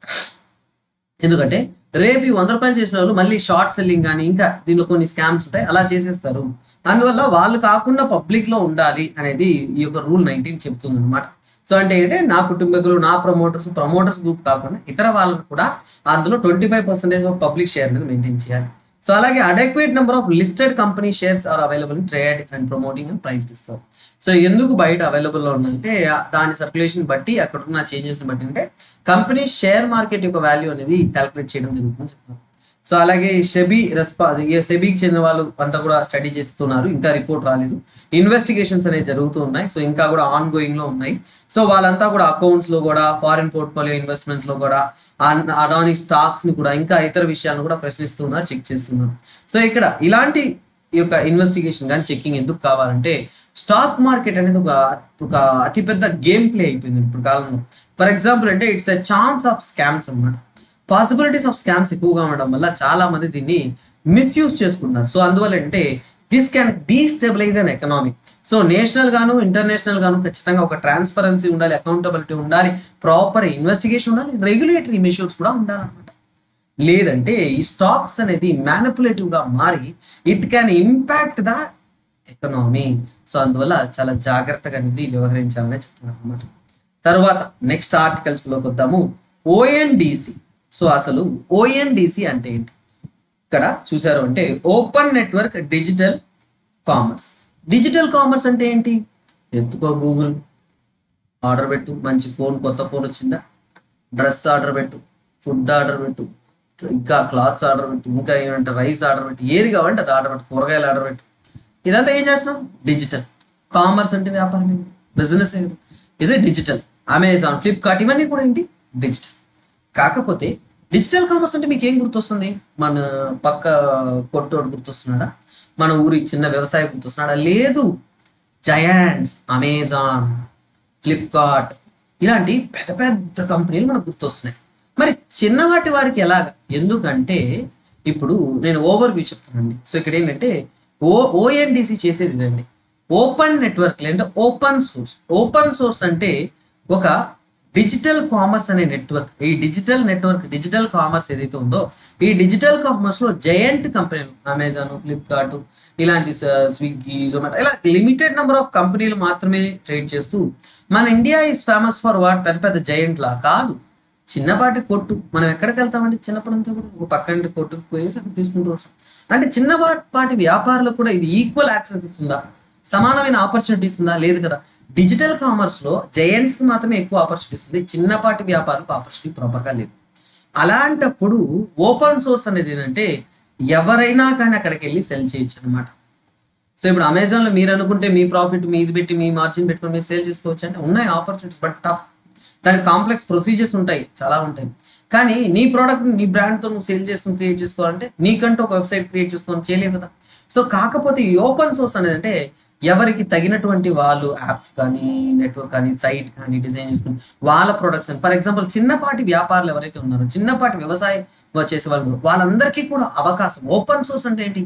ఎందుకంటే రేపు ఈ వంద రూపాయలు చేసిన వాళ్ళు మళ్ళీ షార్ట్ సెల్లింగ్ కానీ ఇంకా దీనిలో కొన్ని స్కామ్స్ ఉంటాయి అలా చేసేస్తారు అందువల్ల వాళ్ళు కాకుండా పబ్లిక్ లో ఉండాలి అనేది ఈ యొక్క రూల్ నైన్టీన్ చెబుతుంది అనమాట సో అంటే ఏంటంటే నా కుటుంబీకులు నా ప్రమోటర్స్ ప్రమోటర్స్ గ్రూప్ కాకుండా ఇతర వాళ్ళని కూడా అందులో twenty five percentage of public share అనేది మెయింటైన్ చేయాలి సో అలాగే adequate number of listed company shares are available in trade and promoting and price discount so ఎందుకు బయట అవైలబుల్ లో ఉందంటే ఆ దాని సర్క్యులేషన్ బట్టి అక్కడ ఉన్న చేంజెస్ బట్టి అంటే కంపెనీ షేర్ మార్కెట్ యొక్క వాల్యూ అనేది క్యాలిక్యులేట్ చేయడం జరుగుతుందని చెప్తున్నారు సో అలాగే షెబీ రెస్పా సెబీకి చెందిన వాళ్ళు అంతా కూడా స్టడీ చేస్తున్నారు ఇంకా రిపోర్ట్ రాలేదు ఇన్వెస్టిగేషన్స్ అనేవి జరుగుతూ ఉన్నాయి సో ఇంకా కూడా ఆన్ గోయింగ్ లో ఉన్నాయి సో వాళ్ళంతా కూడా అకౌంట్స్ లో కూడా ఫారిన్ పోర్ట్ఫోలియో ఇన్వెస్ట్మెంట్స్ లో కూడా అడాని స్టాక్స్ ని కూడా ఇంకా ఇతర విషయాలను కూడా ప్రశ్నిస్తున్నారు చెక్ చేస్తున్నారు సో ఇక్కడ ఇలాంటి ఈ యొక్క ఇన్వెస్టిగేషన్ కానీ చెక్కింగ్ ఎందుకు కావాలంటే స్టాక్ మార్కెట్ అనేది ఒక ఒక అతిపెద్ద గేమ్ ప్లే అయిపోయింది ఇప్పుడు కాలంలో ఫర్ ఎగ్జాంపుల్ అంటే it's a chance of scams అన్నమాట పాసిబిలిటీస్ ఆఫ్ స్కామ్స్ ఎక్కువగా ఉండడం వల్ల చాలా మంది దీన్ని మిస్యూజ్ చేసుకుంటున్నారు సో అందువల్ల అంటే this can destabilize an economy so national గాను ఇంటర్నేషనల్ గాను ఖచ్చితంగా ఒక ట్రాన్స్పరెన్సీ ఉండాలి అకౌంటబిలిటీ ఉండాలి ప్రాపర్ ఇన్వెస్టిగేషన్ ఉండాలి రెగ్యులేటరీ మెషూర్స్ కూడా ఉండాలన్నమాట లేదంటే ఈ స్టాక్స్ అనేది మ్యానిపులేటివ్ గా మారి it can impact the economy so అందువల్ల చాలా జాగ్రత్తగా అనేది వ్యవహరించాలని చెప్తున్నారు అనమాట తర్వాత నెక్స్ట్ ఆర్టికల్స్ లోకి వద్దాము ఓఎన్డిసి సో అసలు ఓఎన్డిసి అంటే ఏంటి ఇక్కడ చూసారు అంటే open network digital commerce digital commerce అంటే ఏంటి ఎత్తుకో గూగుల్ ఆర్డర్ పెట్టు మంచి ఫోన్ కొత్త ఫోన్ వచ్చిందా డ్రెస్ ఆర్డర్ పెట్టు ఫుడ్ ఆర్డర్ పెట్టు ఇంకా క్లాత్స్ ఆర్డర్ పెట్టు ఇంకా ఏమంటే రైస్ ఆర్డర్ పెట్టు ఏది కావాలంటే అది ఆర్డర్ పెట్టు కూరగాయలు ఆర్డర్ పెట్టు ఇదంతా ఏం చేస్తున్నాం డిజిటల్ కామర్స్ అంటే వ్యాపారం బిజినెస్ కదా ఇదే డిజిటల్ అమెజాన్ ఫ్లిప్కార్ట్ ఇవన్నీ కూడా ఏంటి డిజిటల్ కాకపోతే డిజిటల్ కామర్స్ అంటే మీకు ఏం గుర్తొస్తుంది మన పక్క కొట్టోడు గుర్తొస్తున్నాడా మన ఊరి చిన్న వ్యవసాయం గుర్తొస్తున్నాడా లేదు జయాంట్స్ అమెజాన్ ఫ్లిప్కార్ట్ ఇలాంటి పెద్ద పెద్ద కంపెనీలు మనకు గుర్తొస్తున్నాయి మరి చిన్నవాటి వారికి ఎలాగ ఎందుకంటే ఇప్పుడు నేను ఓవర్ వ్యూ చెప్తానండి సో ఇక్కడ ఏంటంటే ఓ ఓఎన్డిసి చేసేది ఇదండి ఓపెన్ నెట్వర్క్ లేదా ఓపెన్ సోర్స్ ఓపెన్ సోర్స్ అంటే ఒక డిజిటల్ కామర్స్ అనే నెట్వర్క్ ఈ డిజిటల్ నెట్వర్క్ డిజిటల్ కామర్స్ ఏదైతే ఉందో ఈ డిజిటల్ కామర్స్ లో జయంట్ కంపెనీలు అమెజాన్ ఫ్లిప్కార్ట్ ఇలాంటి స్విగ్గీ జొమాటో ఇలా లిమిటెడ్ నెంబర్ ఆఫ్ కంపెనీలు మాత్రమే ట్రేడ్ చేస్తూ మన India is famous for what పెద్ద పెద్ద జయంట్ లా కాదు చిన్నపాటి కొట్టు మనం ఎక్కడికి వెళ్తామంటే చిన్నప్పుడంతా కూడా ఒక పక్కన కొట్టుకు పోయేసి అక్కడ తీసుకుంటూ వస్తాం అంటే చిన్నపాటి వ్యాపారులకు కూడా ఇది ఈక్వల్ యాక్సెస్ ఇస్తుందా సమానమైన ఆపర్చునిటీ ఇస్తుందా లేదు కదా డిజిటల్ కామర్స్ లో జయంట్స్ కి మాత్రమే ఎక్కువ ఆపర్చునిటీ ఇస్తుంది చిన్నపాటి వ్యాపారులకు ఆపర్చునిటీ ప్రాపర్గా లేదు అలాంటప్పుడు ఓపెన్ సోర్స్ అనేది ఏంటంటే ఎవరైనా కానీ అక్కడికి వెళ్ళి సెల్ చేయొచ్చు అనమాట సో ఇప్పుడు అమెజాన్లో మీరు అనుకుంటే మీ ప్రాఫిట్ మీది పెట్టి మీ మార్జిన్ పెట్టుకొని మీరు సేల్ చేసుకోవచ్చు అంటే ఉన్నాయి ఆపర్చునిటీస్ బట్ టఫ్ దానికి కాంప్లెక్స్ ప్రొసీజర్స్ ఉంటాయి చాలా ఉంటాయి కానీ నీ ప్రోడక్ట్ నీ బ్రాండ్తో నువ్వు సేల్ చేసుకుని క్రియేట్ చేసుకోవాలంటే నీకంటూ ఒక వెబ్సైట్ క్రియేట్ చేసుకొని చేయలేవు కదా సో కాకపోతే ఈ ఓపెన్ సోర్స్ అనేది అంటే ఎవరికి తగినటువంటి వాళ్ళు యాప్స్ కానీ నెట్వర్క్ కానీ సైట్ కానీ డిజైన్ చేసుకుని వాళ్ళ ప్రొడక్ట్స్ ఫర్ ఎగ్జాంపుల్ చిన్నపాటి వ్యాపారులు ఎవరైతే ఉన్నారో చిన్నపాటి వ్యవసాయం చేసే వాళ్ళు వాళ్ళందరికీ కూడా అవకాశం ఓపెన్ సోర్స్ అంటే ఏంటి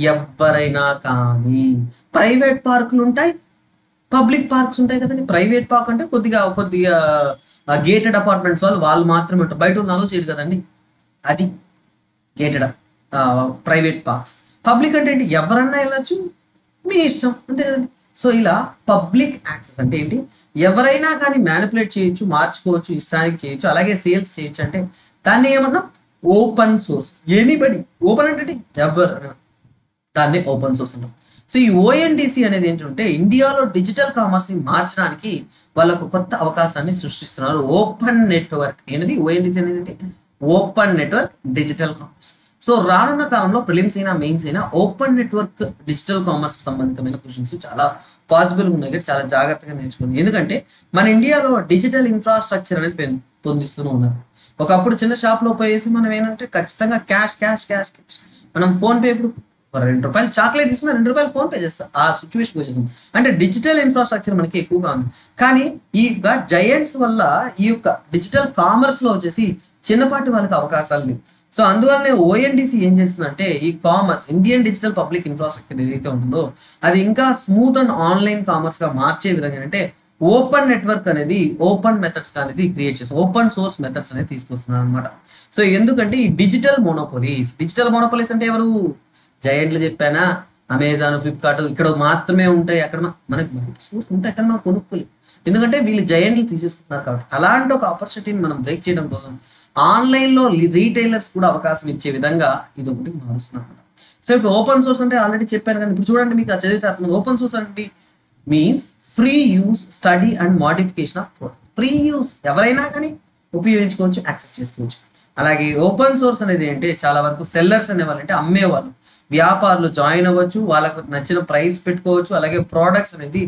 ఎవరైనా కానీ ప్రైవేట్ పార్కులు ఉంటాయి పబ్లిక్ పార్క్స్ ఉంటాయి కదండి ప్రైవేట్ పార్క్ అంటే కొద్దిగా కొద్దిగా గేటెడ్ అపార్ట్మెంట్స్ వాళ్ళు వాళ్ళు మాత్రమే ఉంటారు బయట ఉన్న వాళ్ళు చేయరు కదండి అది గేటెడ్ ప్రైవేట్ పార్క్స్ పబ్లిక్ అంటే ఏంటి ఎవరన్నా వెళ్ళొచ్చు మీ ఇష్టం అంతే కదండి సో ఇలా పబ్లిక్ యాక్సెస్ అంటే ఏంటి ఎవరైనా కానీ మ్యానిపులేట్ చేయొచ్చు మార్చుకోవచ్చు ఇష్టానికి చేయొచ్చు అలాగే సేల్స్ చేయొచ్చు అంటే దాన్ని ఏమన్నా ఓపెన్ సోర్స్ ఎనీబడి ఓపెన్ అంటే ఎవరు దాన్ని ఓపెన్ సోర్స్ అంటాం సో ఈ ఓఎన్డిసి అనేది ఏంటంటే ఇండియాలో డిజిటల్ కామర్స్ ని మార్చడానికి వాళ్ళకు కొత్త అవకాశాన్ని సృష్టిస్తున్నారు ఓపెన్ నెట్వర్క్ ఏంటిది ఓఎన్డిసి అనేది ఏంటి open network digital commerce so రానున్న కాలంలో ప్రిలిమ్స్ అయినా మెయిన్స్ అయినా ఓపెన్ నెట్వర్క్ డిజిటల్ కామర్స్ సంబంధితమైన క్వశ్చన్స్ చాలా పాసిబుల్ ఉన్నాయి కాబట్టి చాలా జాగ్రత్తగా నేర్చుకోండి ఎందుకంటే మన ఇండియాలో డిజిటల్ ఇన్ఫ్రాస్ట్రక్చర్ అనేది పెన్ పొందిస్తూనే ఉన్నారు ఒకప్పుడు చిన్న షాప్ లో పోయేసి మనం ఏంటంటే ఖచ్చితంగా క్యాష్ క్యాష్ క్యాష్ క్యాష్ మనం ఫోన్ పే ఇప్పుడు ఒక రెండు రూపాయలు చాక్లెట్ తీసుకున్నా రెండు రూపాయలు ఫోన్ పే చేస్తాం ఆ సిచ్యువేషన్ వచ్చేసింది అంటే డిజిటల్ ఇన్ఫ్రాస్ట్రక్చర్ మనకి ఎక్కువగా ఉంది కానీ ఈ జయంట్స్ వల్ల ఈ యొక్క డిజిటల్ కామర్స్ లో వచ్చేసి చిన్నపాటి వాళ్ళకి అవకాశాలు లేవు సో అందువల్లనే ఓఎన్డిసి ఏం చేస్తుందంటే e-commerce Indian digital public infrastructure ఏదైతే ఉంటుందో అది ఇంకా స్మూత్ అండ్ ఆన్లైన్ కామర్స్ గా మార్చే విధంగా అంటే ఓపెన్ నెట్వర్క్ అనేది ఓపెన్ మెథడ్స్ అనేది క్రియేట్ చేస్తారు ఓపెన్ సోర్స్ మెథడ్స్ అనేది తీసుకొస్తున్నారు అనమాట సో ఎందుకంటే ఈ డిజిటల్ మోనోపోలీస్ డిజిటల్ మోనోపోలీస్ అంటే ఎవరు జయంట్లు చెప్పానా అమెజాన్ ఫ్లిప్కార్ట్ ఇక్కడ మాత్రమే ఉంటాయి అక్కడ మా- మనకి సోర్స్ ఉంటాయి అక్కడ మనం కొనుక్కోలేం ఎందుకంటే వీళ్ళు జయంట్లు తీసేసుకుంటున్నారు కాబట్టి అలాంటి ఒక ఆపర్చునిటీని మనం బ్రేక్ చేయడం కోసం ఆన్లైన్ లో రీటైలర్స్ కూడా అవకాశం ఇచ్చే విధంగా ఇది ఒకటి మారుస్తున్నాం సో ఇప్పుడు ఓపెన్ సోర్స్ అంటే ఆల్రెడీ చెప్పాను కానీ ఇప్పుడు చూడండి మీకు ఆ చదివితే అర్థం ఓపెన్ సోర్స్ అంటే means free use study and modification of product free use ఎవరైనా కానీ ఉపయోగించుకోవచ్చు యాక్సెస్ చేసుకోవచ్చు అలాగే ఓపెన్ సోర్స్ అనేది ఏంటి చాలా వరకు సెల్లర్స్ అనేవాళ్ళు అంటే అమ్మేవాళ్ళు వ్యాపారులు జాయిన్ అవ్వచ్చు వాళ్ళకు నచ్చిన ప్రైస్ పెట్టుకోవచ్చు అలాగే ప్రోడక్ట్స్ అనేది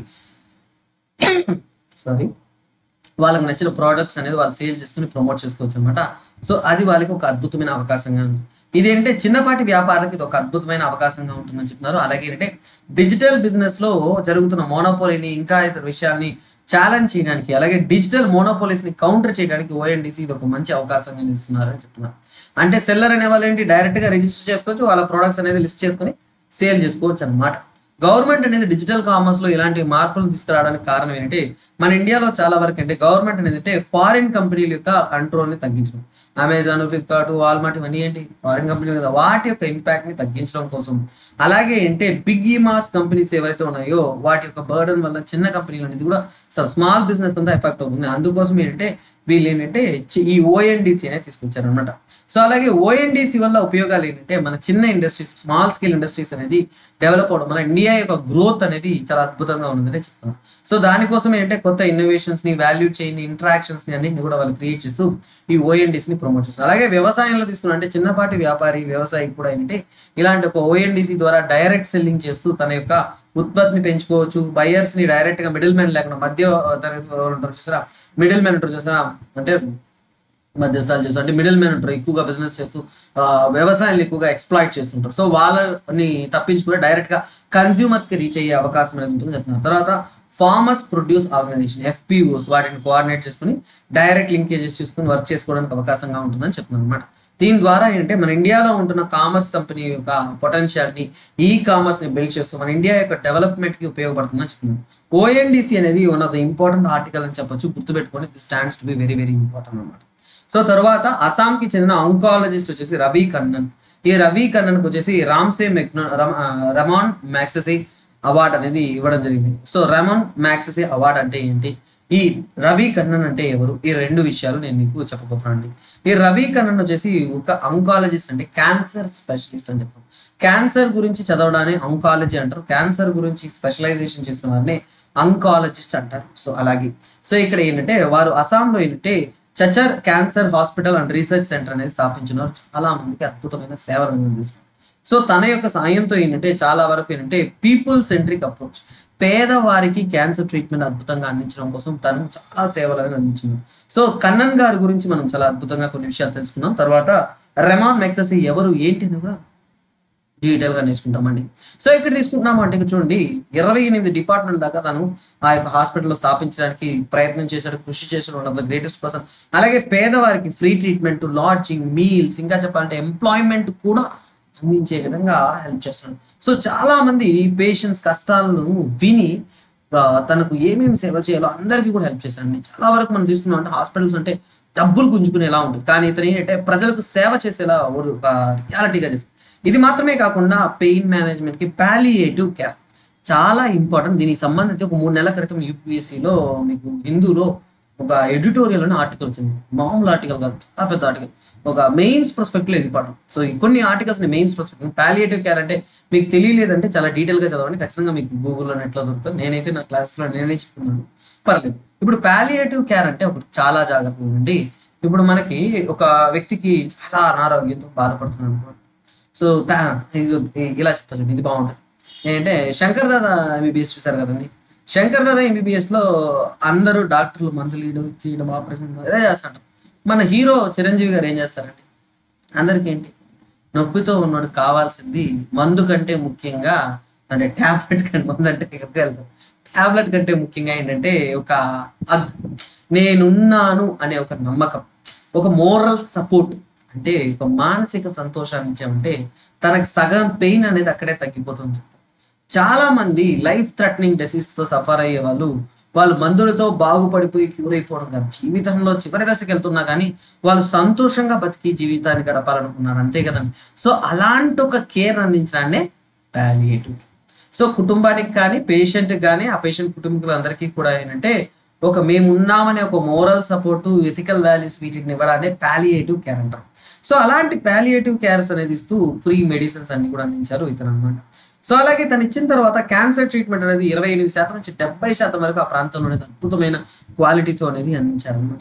సారీ వాళ్ళకి నచ్చిన ప్రోడక్ట్స్ అనేది వాళ్ళు సేల్ చేసుకుని ప్రమోట్ చేసుకోవచ్చు అనమాట సో అది వాళ్ళకి ఒక అద్భుతమైన అవకాశంగా ఉంది ఇది ఏంటంటే చిన్నపాటి వ్యాపారాలకు ఇది ఒక అద్భుతమైన అవకాశంగా ఉంటుందని చెప్తున్నారు అలాగే ఏంటంటే డిజిటల్ బిజినెస్ లో జరుగుతున్న మోనోపోలీని ఇంకా ఇతర విషయాల్ని ఛాలెంజ్ చేయడానికి అలాగే డిజిటల్ మోనోపోలీస్ ని కౌంటర్ చేయడానికి ఓఎన్డీసీ ఇది ఒక మంచి అవకాశంగా ఇస్తున్నారని చెప్తున్నారు అంటే సెల్లర్ అనే వాళ్ళు ఏంటి డైరెక్ట్ గా రిజిస్టర్ చేసుకోవచ్చు వాళ్ళ ప్రొడక్ట్స్ అనేది లిస్ట్ చేసుకొని సేల్ చేసుకోవచ్చు అనమాట గవర్నమెంట్ అనేది డిజిటల్ కామర్స్ లో ఇలాంటి మార్పులు తీసుకురావడానికి కారణం ఏంటంటే మన ఇండియాలో చాలా వరకు అంటే గవర్నమెంట్ అనేది అంటే ఫారిన్ కంపెనీల యొక్క కంట్రోల్ ని తగ్గించడం అమెజాన్ ఫ్లిప్కార్ట్ వాల్మార్ట్ ఇవన్నీ ఏంటి ఫారిన్ కంపెనీలు కదా వాటి యొక్క ఇంపాక్ట్ ని తగ్గించడం కోసం అలాగే అంటే బిగ్ ఈమార్స్ కంపెనీస్ ఏవైతే ఉన్నాయో వాటి యొక్క బర్డన్ వల్ల చిన్న కంపెనీలు అనేది కూడా స్మాల్ బిజినెస్ అంతా ఎఫెక్ట్ అవుతుంది అందుకోసం ఏంటంటే వీళ్ళు ఏంటంటే చి- ఈ ఓఎన్డిసి అనేది తీసుకొచ్చారు అనమాట సో అలాగే ఓఎన్డిసి వల్ల ఉపయోగాలు ఏంటంటే మన చిన్న ఇండస్ట్రీస్ స్మాల్ స్కేల్ ఇండస్ట్రీస్ అనేది డెవలప్ అవడం వల్ల ఇండియా యొక్క గ్రోత్ అనేది చాలా అద్భుతంగా ఉందని చెప్తాను సో దానికోసం ఏంటంటే కొత్త ఇన్నోవేషన్స్ ని వాల్యూ చైన్ ఇంటరాక్షన్స్ ని అన్నింటిని కూడా వాళ్ళు క్రియేట్ చేస్తూ ఈ ఓఎన్డిసి ని ప్రమోట్ చేస్తారు అలాగే వ్యవసాయంలో తీసుకున్నా అంటే చిన్నపాటి వ్యాపారి వ్యవసాయి కూడా ఏంటంటే ఇలాంటి ఒక ఓఎన్డిసి ద్వారా డైరెక్ట్ సెల్లింగ్ చేస్తూ తన యొక్క ఉత్పత్తిని పెంచుకోవచ్చు బయర్స్ ని డైరెక్ట్ గా మిడిల్ మ్యాన్ లేకుండా మధ్య తరగతి వాళ్ళు ఉంటారు చూసారా మిడిల్ మ్యాన్ ఉంటారు చూసారా అంటే మధ్యస్థాలు చేస్తూ అంటే మిడిల్ మ్యాన్ ఉంటారు ఎక్కువగా బిజినెస్ చేస్తూ ఆ, వ్యవసాయాన్ని ఎక్కువగా ఎక్స్ప్లాయిట్ చేస్తుంటారు సో వాళ్ళని తప్పించుకుని డైరెక్ట్ గా కన్స్యూమర్స్ కి రీచ్ అయ్యే అవకాశం అనేది ఉంటుంది చెప్తున్నారు తర్వాత ఫార్మర్స్ ప్రొడ్యూస్ ఆర్గనైజేషన్ ఎఫ్పిఓస్ వాటిని కోఆర్డినేట్ చేసుకుని డైరెక్ట్ లింకేజెస్ చేసుకుని వర్క్ చేసుకోవడానికి అవకాశంగా ఉంటుందని చెప్తున్నారు అనమాట దీని ద్వారా ఏంటంటే మన ఇండియాలో ఉంటున్న కామర్స్ కంపెనీ యొక్క పొటెన్షియల్ ని ఈ కామర్స్ ని బిల్డ్ చేస్తూ మన ఇండియా యొక్క డెవలప్మెంట్ కి ఉపయోగపడుతుందని చెప్తున్నాను ఓఎన్డిసి అనేది one of the important article అని చెప్పొచ్చు గుర్తుపెట్టుకొని the stands to be very very important అనమాట సో తర్వాత అస్సాంకి చెందిన ఆంకాలజిస్ట్ వచ్చేసి రవి కన్నన్ ఈ రవి కన్నన్కి వచ్చేసి రామ్సే మెక్నో రమ- ఆ, రమాన్ మ్యాక్సెసీ అవార్డ్ అనేది ఇవ్వడం జరిగింది సో రమన్ మ్యాక్సెసీ అవార్డ్ అంటే ఏంటి ఈ రవి కన్నన్ అంటే ఎవరు ఈ రెండు విషయాలు నేను మీకు చెప్పబోతున్నాను అండి ఈ రవి కన్నన్ వచ్చేసి ఒక అంకాలజిస్ట్ అంటే క్యాన్సర్ స్పెషలిస్ట్ అని చెప్పారు క్యాన్సర్ గురించి చదవడాన్ని అంకాలజీ అంటారు క్యాన్సర్ గురించి స్పెషలైజేషన్ చేసిన వారిని అంకాలజిస్ట్ అంటారు సో అలాగే సో ఇక్కడ ఏంటంటే వారు అస్సాంలో ఏంటంటే Cachar cancer hospital and research centre అనేది స్థాపించినారు చాలా మందికి అద్భుతమైన సేవలను అందిస్తున్నారు సో తన యొక్క సాయంతో ఏంటంటే చాలా వరకు ఏంటంటే పీపుల్ సెంట్రిక్ అప్రోచ్ పేదవారికి క్యాన్సర్ ట్రీట్మెంట్ అద్భుతంగా అందించడం కోసం తను చాలా సేవలను అందించింది సో కన్నన్ గారి గురించి మనం చాలా అద్భుతంగా కొన్ని విషయాలు తెలుసుకున్నాం తర్వాత రెమాన్ మెక్ససి ఎవరు ఏంటి అని కూడా డీటెయిల్ గా నేర్చుకుంటామండి సో ఇక్కడ తీసుకుంటున్నాము అంటే ఇక్కడ చూడండి ఇరవై ఎనిమిది డిపార్ట్మెంట్ దాకా తను ఆ యొక్క హాస్పిటల్లో స్థాపించడానికి ప్రయత్నం చేశాడు కృషి చేశాడు one of the greatest person అలాగే పేదవారికి ఫ్రీ ట్రీట్మెంట్ లాడ్జింగ్ మీల్స్ ఇంకా చెప్పాలంటే ఎంప్లాయ్మెంట్ కూడా అందించే విధంగా హెల్ప్ చేస్తున్నాడు సో చాలా మంది పేషెంట్స్ కష్టాలను విని ఆ, తనకు ఏమేమి సేవ చేయాలో అందరికీ కూడా హెల్ప్ చేశాడండి చాలా వరకు మనం తీసుకున్నాం అంటే హాస్పిటల్స్ అంటే డబ్బులు గుంజుకునేలా ఉంటుంది కానీ ఇతను ఏంటంటే ప్రజలకు సేవ చేసేలా ఒక రియాలిటీగా చేస్తారు ఇది మాత్రమే కాకుండా పెయిన్ మేనేజ్మెంట్ కి పాలియేటివ్ కేర్ చాలా ఇంపార్టెంట్ దీనికి సంబంధించి ఒక మూడు నెలల క్రితం యూపీఎస్సీలో మీకు హిందూలో ఒక ఎడిటోరియల్ అని ఆర్టికల్ వచ్చింది మామూలు ఆర్టికల్ కాదు చాలా పెద్ద ఆర్టికల్ ఒక మెయిన్స్ పర్స్పెక్ట్ లో ఇంపార్టెంట్ సో ఈ కొన్ని ఆర్టికల్స్ ని మెయిన్స్ పర్స్పెక్ట్ పాలియేటివ్ కేర్ అంటే మీకు తెలియలేదంటే చాలా డీటెయిల్ గా చదవండి ఖచ్చితంగా మీకు గూగుల్లో నెట్లో దొరుకుతుంది నేనైతే నా క్లాసెస్ లో నేనే చెప్తున్నాను పర్లేదు ఇప్పుడు పాలియేటివ్ కేర్ అంటే ఒకటి చాలా జాగ్రత్తగా ఉండి ఇప్పుడు మనకి ఒక వ్యక్తికి చాలా అనారోగ్యంతో బాధపడుతున్నాడు అనుకోండి. సో పా- ఇది ఇలా చెప్తా చూడండి ఇది బాగుంటుంది ఏంటంటే శంకర్ దాదా ఎంబీబీఎస్ చూసారు కదండి శంకర్ దాదా ఎంబీబీఎస్ లో అందరూ డాక్టర్లు మందులు ఇవ్వడం చేయడం ఆపరేషన్ అదే చేస్తాడు మన హీరో చిరంజీవి గారు ఏం చేస్తారండి అందరికి ఏంటి నొప్పితో ఉన్నోడు కావాల్సింది మందు కంటే ముఖ్యంగా అంటే టాబ్లెట్ కంటే మందు అంటే ఎక్కడికి వెళ్తాం టాబ్లెట్ కంటే ముఖ్యంగా ఏంటంటే ఒక అగ్ నేనున్నాను అనే ఒక నమ్మకం ఒక మోరల్ సపోర్ట్ అంటే ఒక మానసిక సంతోషాన్ని ఇచ్చామంటే తనకు సగం పెయిన్ అనేది అక్కడే తగ్గిపోతుంది చాలా మంది లైఫ్ థ్రెటనింగ్ డిసీజ్ తో సఫర్ అయ్యే వాళ్ళు వాళ్ళు మందులతో బాగుపడిపోయి క్యూర్ అయిపోవడం కాదు జీవితంలో చివరి దశకి వెళ్తున్నా కానీ వాళ్ళు సంతోషంగా బతికి జీవితాన్ని గడపాలనుకున్నారు అంతే కదండి సో అలాంటి ఒక కేర్ అందించడాన్నే పాలియేటివ్ సో కుటుంబానికి కానీ పేషెంట్ కానీ ఆ పేషెంట్ కుటుంబీకులందరికీ కూడా ఏంటంటే ఒక మేము ఉన్నామనే ఒక మోరల్ సపోర్ట్ ఎథికల్ వాల్యూస్ వీటిని ఇవ్వడాన్ని పాలియేటివ్ కేర్ అంటారు సో అలాంటి పాలియేటివ్ కేర్స్ అనేది ఇస్తూ ఫ్రీ మెడిసిన్స్ అన్ని కూడా అందించారు ఇతను అనమాట సో అలాగే తను ఇచ్చిన తర్వాత క్యాన్సర్ ట్రీట్మెంట్ అనేది ఇరవై ఎనిమిది శాతం నుంచి డెబ్బై శాతం వరకు ఆ ప్రాంతంలో అనేది అద్భుతమైన క్వాలిటీతో అనేది అందించారు అనమాట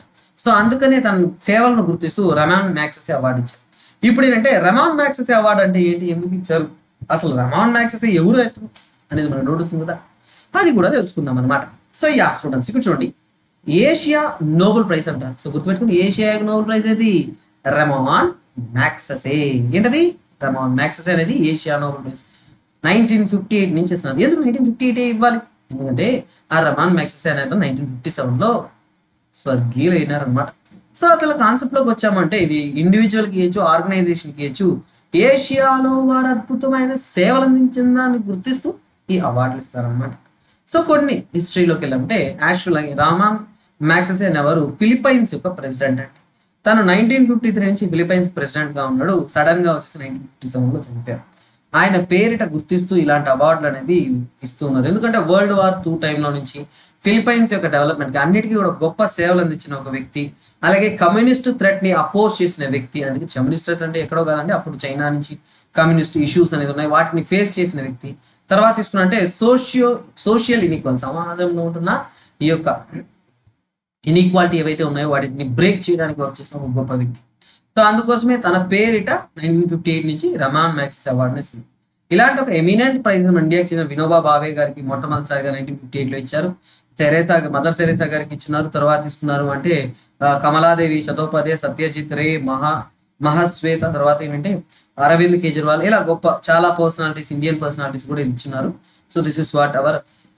సో అందుకనే తన సేవలను గుర్తిస్తూ రమాన్ మ్యాక్సెస్ అవార్డు ఇచ్చారు ఇప్పుడు ఏంటంటే రమాన్ మ్యాక్సెస్ అవార్డు అంటే ఏంటి ఎందుకు ఇచ్చారు అసలు రమాన్ మ్యాక్సెస్ ఎవరు రైతు అనేది మనకు డౌట్ వచ్చింది కదా అది కూడా తెలుసుకుందాం అనమాట సో యా స్టూడెంట్స్ ఇక్కడ చూడండి ఏషియా నోబెల్ ప్రైజ్ అంటారు సో గుర్తుపెట్టుకోండి ఏషియా నోబెల్ ప్రైజ్ ఏది రెమాన్ మ్యాక్ససే ఏంటది రెమాన్ మ్యాక్ససే అనేది Asia Nobel prize nineteen fifty eight నుంచి ఇస్తున్నారు ఎందుకు నైన్టీన్ ఫిఫ్టీ ఎయిట్ ఇవ్వాలి ఎందుకంటే ఆ రమాన్ మ్యాక్ససే అనేది నైన్టీన్ ఫిఫ్టీ సెవెన్లో స్వర్గీయులు అయినారనమాట సో అసలు కాన్సెప్ట్ లోకి వచ్చామంటే ఇది ఇండివిజువల్ కి ఇవ్వచ్చు ఆర్గనైజేషన్ కి ఇవ్వచ్చు ఏషియాలో వారు అద్భుతమైన సేవలు అందించిన దాన్ని గుర్తిస్తూ ఈ అవార్డులు ఇస్తారనమాట సో కొన్ని హిస్టరీలోకి వెళ్ళామంటే యాక్చువల్ రామాన్ మ్యాక్సెస్ అనేవారు ఫిలిప్పైన్స్ యొక్క ప్రెసిడెంట్ అండి తను నైన్టీన్ ఫిఫ్టీ త్రీ నుంచి ఫిలిప్పైన్స్ ప్రెసిడెంట్ గా ఉన్నాడు సడన్ గా వచ్చేసి నైన్టీన్ ఫిఫ్టీ సెవెన్ లో చనిపోయారు ఆయన పేరిట గుర్తిస్తూ ఇలాంటి అవార్డులు అనేది ఇస్తూ ఉన్నారు ఎందుకంటే వరల్డ్ వార్ టూ టైంలో నుంచి ఫిలిప్పైన్స్ యొక్క డెవలప్మెంట్ అన్నిటికీ కూడా గొప్ప సేవలు అందించిన ఒక వ్యక్తి అలాగే కమ్యూనిస్ట్ థ్రెట్ ని అపోజ్ చేసిన వ్యక్తి అందుకే కమ్యూనిస్ట్ థ్రెట్ అంటే ఎక్కడో కాదండి అప్పుడు చైనా నుంచి కమ్యూనిస్ట్ ఇష్యూస్ అనేది ఉన్నాయి వాటిని ఫేస్ చేసిన వ్యక్తి తర్వాత తీసుకున్నంటే సోషియో సోషల్ ఇన్ఈక్వల్ సమాజంలో ఉంటున్న ఈ యొక్క ఇన్ఈక్వాలిటీ ఏవైతే ఉన్నాయో వాటిని బ్రేక్ చేయడానికి వర్క్ చేసిన ఒక గొప్ప వ్యక్తి సో అందుకోసమే తన పేరిట నైన్టీన్ ఫిఫ్టీ ఎయిట్ నుంచి రమాన్ మ్యాక్సిస్ అవార్డుని ఇస్తుంది ఇలాంటి ఒక ఎమినెంట్ ప్రైజ్ ఇండియాకి చెందిన వినోబా భావే గారికి మొట్టమొదటిసారిగా నైన్టీన్ ఫిఫ్టీ ఎయిట్ లో ఇచ్చారు తెరేసా మదర్ తెరేసా గారికి ఇచ్చినారు తర్వాత తీసుకున్నారు అంటే ఆ, కమలాదేవి చతోపదే సత్యజిత్ రే మహా మహాశ్వేత తర్వాత ఏంటంటే అరవింద్ కేజ్రీవాల్ ఇలా గొప్ప చాలా పర్సనాలిటీస్ ఇండియన్ పర్సనాలిటీస్ కూడా ఇచ్చినారు so this is what our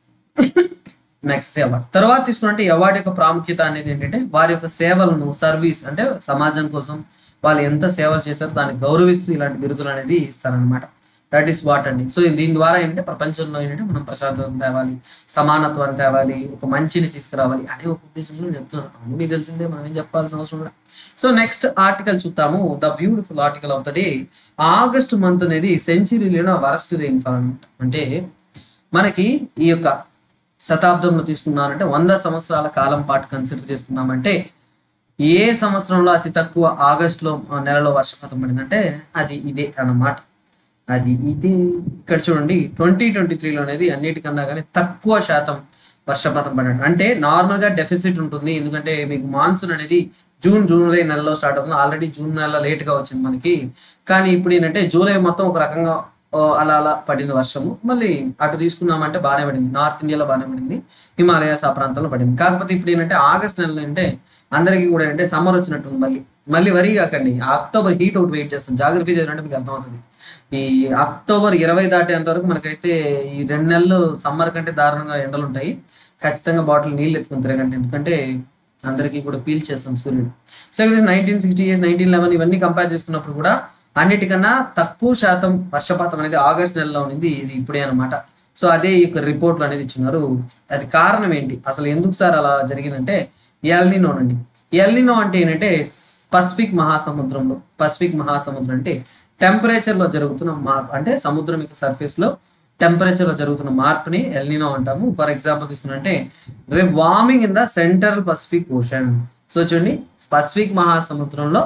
next award తర్వాత తీసుకున్నట్టే ఈ అవార్డు యొక్క ప్రాముఖ్యత అనేది ఏంటంటే వారి యొక్క సేవలను సర్వీస్ అంటే సమాజం కోసం వాళ్ళు ఎంత సేవలు చేశారో దాన్ని గౌరవిస్తూ ఇలాంటి బిరుదులు అనేది ఇస్తారనమాట దట్ ఈస్ వాట్ అండి సో దీని ద్వారా ఏంటంటే ప్రపంచంలో ఏంటంటే మనం ప్రశాంతత తేవాలి సమానత్వాన్ని తేవాలి ఒక మంచిని తీసుకురావాలి అనే ఒక ఉద్దేశంలో నేను చెప్తున్నాను అది మీకు తెలిసిందే మనం ఏం చెప్పాల్సిన అవసరం కూడా సో నెక్స్ట్ ఆర్టికల్ చూద్దాము the beautiful article of the day August month అనేది సెంచరీలో వరస్ట్ రెయిన్ఫాల్ అనమాట అంటే మనకి ఈ యొక్క శతాబ్దంలో తీసుకున్నారంటే వంద సంవత్సరాల కాలం పాటు కన్సిడర్ చేసుకున్నామంటే ఏ సంవత్సరంలో అతి తక్కువ ఆగస్టులో ఆ, నెలలో వర్షపాతం పడిందంటే అది ఇదే అన్నమాట అది ఇదే ఇక్కడ చూడండి ట్వంటీ ట్వంటీ త్రీలో అనేది అన్నిటికన్నా కానీ తక్కువ శాతం వర్షపాతం పడండి అంటే నార్మల్ గా డెఫిసిట్ ఉంటుంది ఎందుకంటే మీకు మాన్సూన్ అనేది జూన్ జూలై నెలలో స్టార్ట్ అవుతుంది ఆల్రెడీ జూన్ నెల లేట్ గా వచ్చింది మనకి కానీ ఇప్పుడు ఏంటంటే జూలై మొత్తం ఒక రకంగా ఓ, అలా అలా పడింది వర్షము మళ్ళీ అటు తీసుకున్నామంటే బాగానే పడింది నార్త్ ఇండియాలో బాగానే పడింది హిమాలయాస్ ఆ ప్రాంతంలో పడింది కాకపోతే ఇప్పుడు ఏంటంటే ఆగస్ట్ నెలలో అంటే అందరికీ కూడా ఏంటంటే సమ్మర్ వచ్చినట్టుంది మళ్ళీ మళ్ళీ వరి కాకండి అక్టోబర్ హీట్ అవుట్ వెయిట్ చేస్తాం జాగ్రత్త చేయాలంటే మీకు అర్థమవుతుంది ఈ అక్టోబర్ ఇరవై దాటేంత వరకు మనకైతే ఈ రెండు నెలలు సమ్మర్ కంటే దారుణంగా ఎండలు ఉంటాయి ఖచ్చితంగా బాటిల్ నీళ్ళు ఎత్తుకుని తిరగండి ఎందుకంటే అందరికీ కూడా పీల్ చేస్తాం సూర్యుడు సో ఇక్కడ nineteen sixty years nineteen eleven ఇవన్నీ కంపేర్ చేసుకున్నప్పుడు కూడా అన్నిటికన్నా తక్కువ శాతం వర్షపాతం అనేది ఆగస్ట్ నెలలో ఉంది ఇది ఇప్పుడే అన్నమాట సో అదే ఈ యొక్క రిపోర్ట్లు అనేది ఇచ్చున్నారు అది కారణం ఏంటి అసలు ఎందుకు సార్ అలా జరిగిందంటే ఎల్నినో అండి ఎల్నినో అంటే ఏంటంటే పసిఫిక్ మహాసముద్రంలో పసిఫిక్ మహాసముద్రం అంటే టెంపరేచర్ లో జరుగుతున్న మార్పు అంటే సముద్రం యొక్క సర్ఫేస్ లో టెంపరేచర్ లో జరుగుతున్న మార్పుని ఎల్నినో అంటాము ఫర్ ఎగ్జాంపుల్ తీసుకున్నట్టే warming in the central Pacific ocean so చూడండి పసిఫిక్ మహాసముద్రంలో